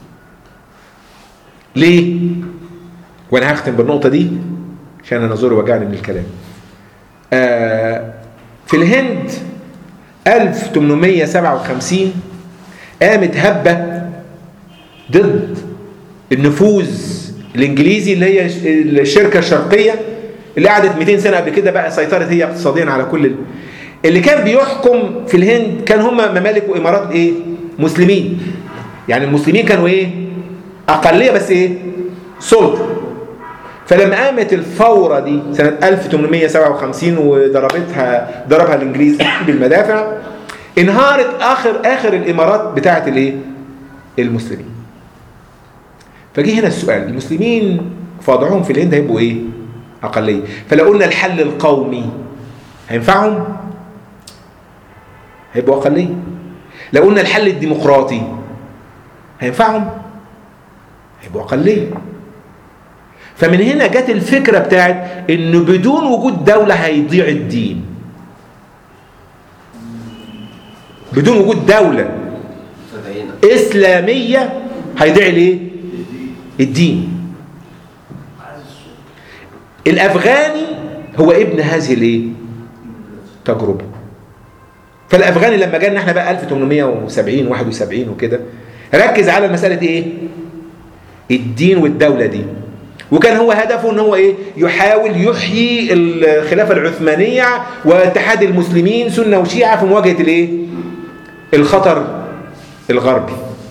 ليه؟ وأنا هختم بالنقطة دي عشان أنا زوري وجعني من الكلام آه في الهند 1857 قامت هبة ضد النفوذ الانجليزي اللي هي الشركه الشرقيه اللي قعدت 200 سنه قبل كده بقى سيطرت هي اقتصاديا على كل ال... اللي كان بيحكم في الهند كان هم ممالك وامارات ايه مسلمين يعني المسلمين كانوا ايه اقليه بس ايه سلطه فلما قامت الثوره دي سنه 1857 وضربتها ضربها الانجليز بالمدافع انهارت اخر اخر الامارات بتاعه الايه المسلمين فجه هنا السؤال المسلمين في وضعهم في الهند هيبقوا ايه اقليه فلو قلنا الحل القومي هينفعهم هيبقوا اقليه لو قلنا الحل الديمقراطي هينفعهم هيبقوا اقليه فمن هنا جت الفكره بتاعت انه بدون وجود دوله هيضيع الدين بدون وجود دوله تدعينا اسلاميه هيضيع الايه الدين الافغاني هو ابن هذه الايه تجربه فالافغاني لما جانا احنا بقى 1870 71 وكده ركز على مساله ايه الدين والدوله دي وكان هو هدفه ان هو ايه يحاول يحيي الخلافه العثمانيه واتحاد المسلمين سنه وشيعه في مواجهه الايه الخطر الغربي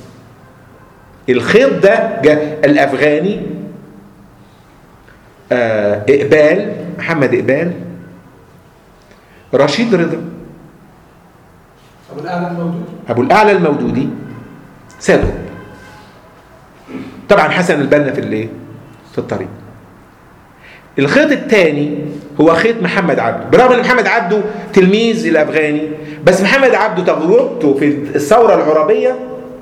الخيط ده جاء الافغاني آه اقبال محمد اقبال رشيد رضا طب الاعلى الموجود ابو الاعلى المودودي سادوا طبعا حسن البنا في الايه في الطريق الخيط الثاني هو خيط محمد عبده برغم ان محمد عبده تلميذ الافغاني بس محمد عبده تجربته في الثوره العربيه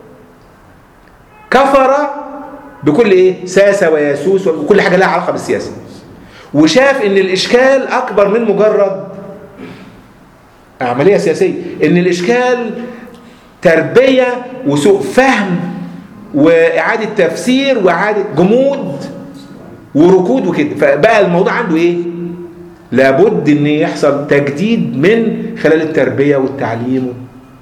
كفر بكل ايه ساسه وياسوس وكل حاجه لها علاقه بالسياسه وشاف ان الاشكال اكبر من مجرد عمليه سياسيه ان الاشكال تربيه وسوء فهم واعاده تفسير واعاده جمود وركود وكده فبقى الموضوع عنده ايه لابد ان يحصل تجديد من خلال التربيه والتعليم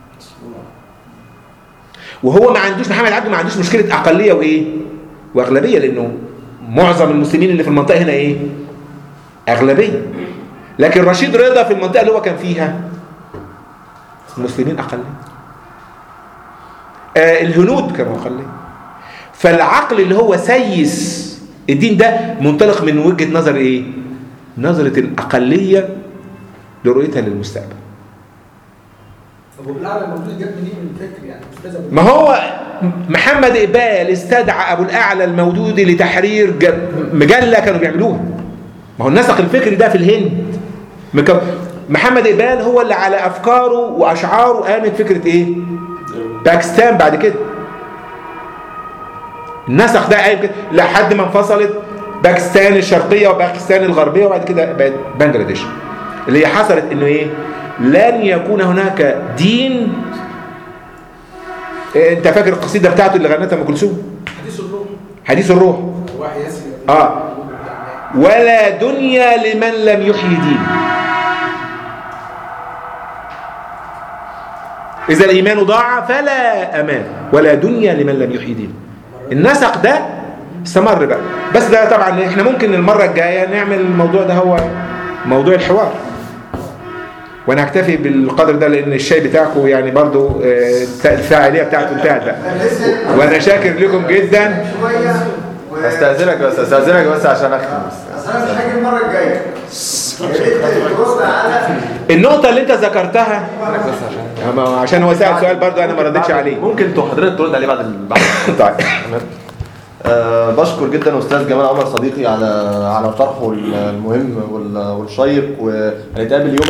وهو ما عندوش محمد عبده ما عندوش مشكله اقليه وايه واغلبيه لانه معظم المسلمين اللي في المنطقه هنا ايه اغلبيه لكن رشيد رضا في المنطقه اللي هو كان فيها المسلمين اقليه آه الهنود كانوا اقليه فالعقل اللي هو سيس الدين ده منطلق من وجهه نظر ايه نظره الاقليه لرؤيتها للمستقبل طب وبالاعلى الموجود جاب منين من الفكر يعني استاذ أبو ما هو محمد إقبال استدعى أبو الأعلى المودودي لتحرير ج- مجلة كانوا بيعملوها ما هو النسق الفكري ده في الهند مك- محمد إقبال هو اللي على أفكاره وأشعاره قامت فكرة إيه باكستان بعد كده النسق ده قايم كده لحد ما انفصلت باكستان الشرقية وباكستان الغربية وبعد كده بقت بنجلاديش اللي هي حصلت انه ايه لن يكون هناك دين إيه، انت فاكر القصيدة بتاعته اللي غنتها ام كلثوم حديث الروح حديث الروح واحد ياسر اه ولا دنيا لمن لم يحيي دين إذا الإيمان ضاع فلا أمان ولا دنيا لمن لم يحيي دين النسق ده استمر بقى بس ده طبعا احنا ممكن المرة الجاية نعمل الموضوع ده هو موضوع الحوار وانا هكتفي بالقدر ده لان الشاي بتاعكم يعني برضو آه، الفاعليه بتاعته انتهت بقى وانا شاكر لكم جدا شويه و- استاذنك بس استاذنك بس عشان اختم بس اصل انا مش هاجي المره الجايه يا ريت ترد على النقطه اللي انت ذكرتها أما عشان هو سأل سؤال برضو انا ما ردتش عليه ممكن تو حضرتك ترد عليه بعد ال- بعد طيب أه بشكر جدا استاذ جمال عمر صديقي على على طرحه المهم وال- والشيق وهنتقابل يوم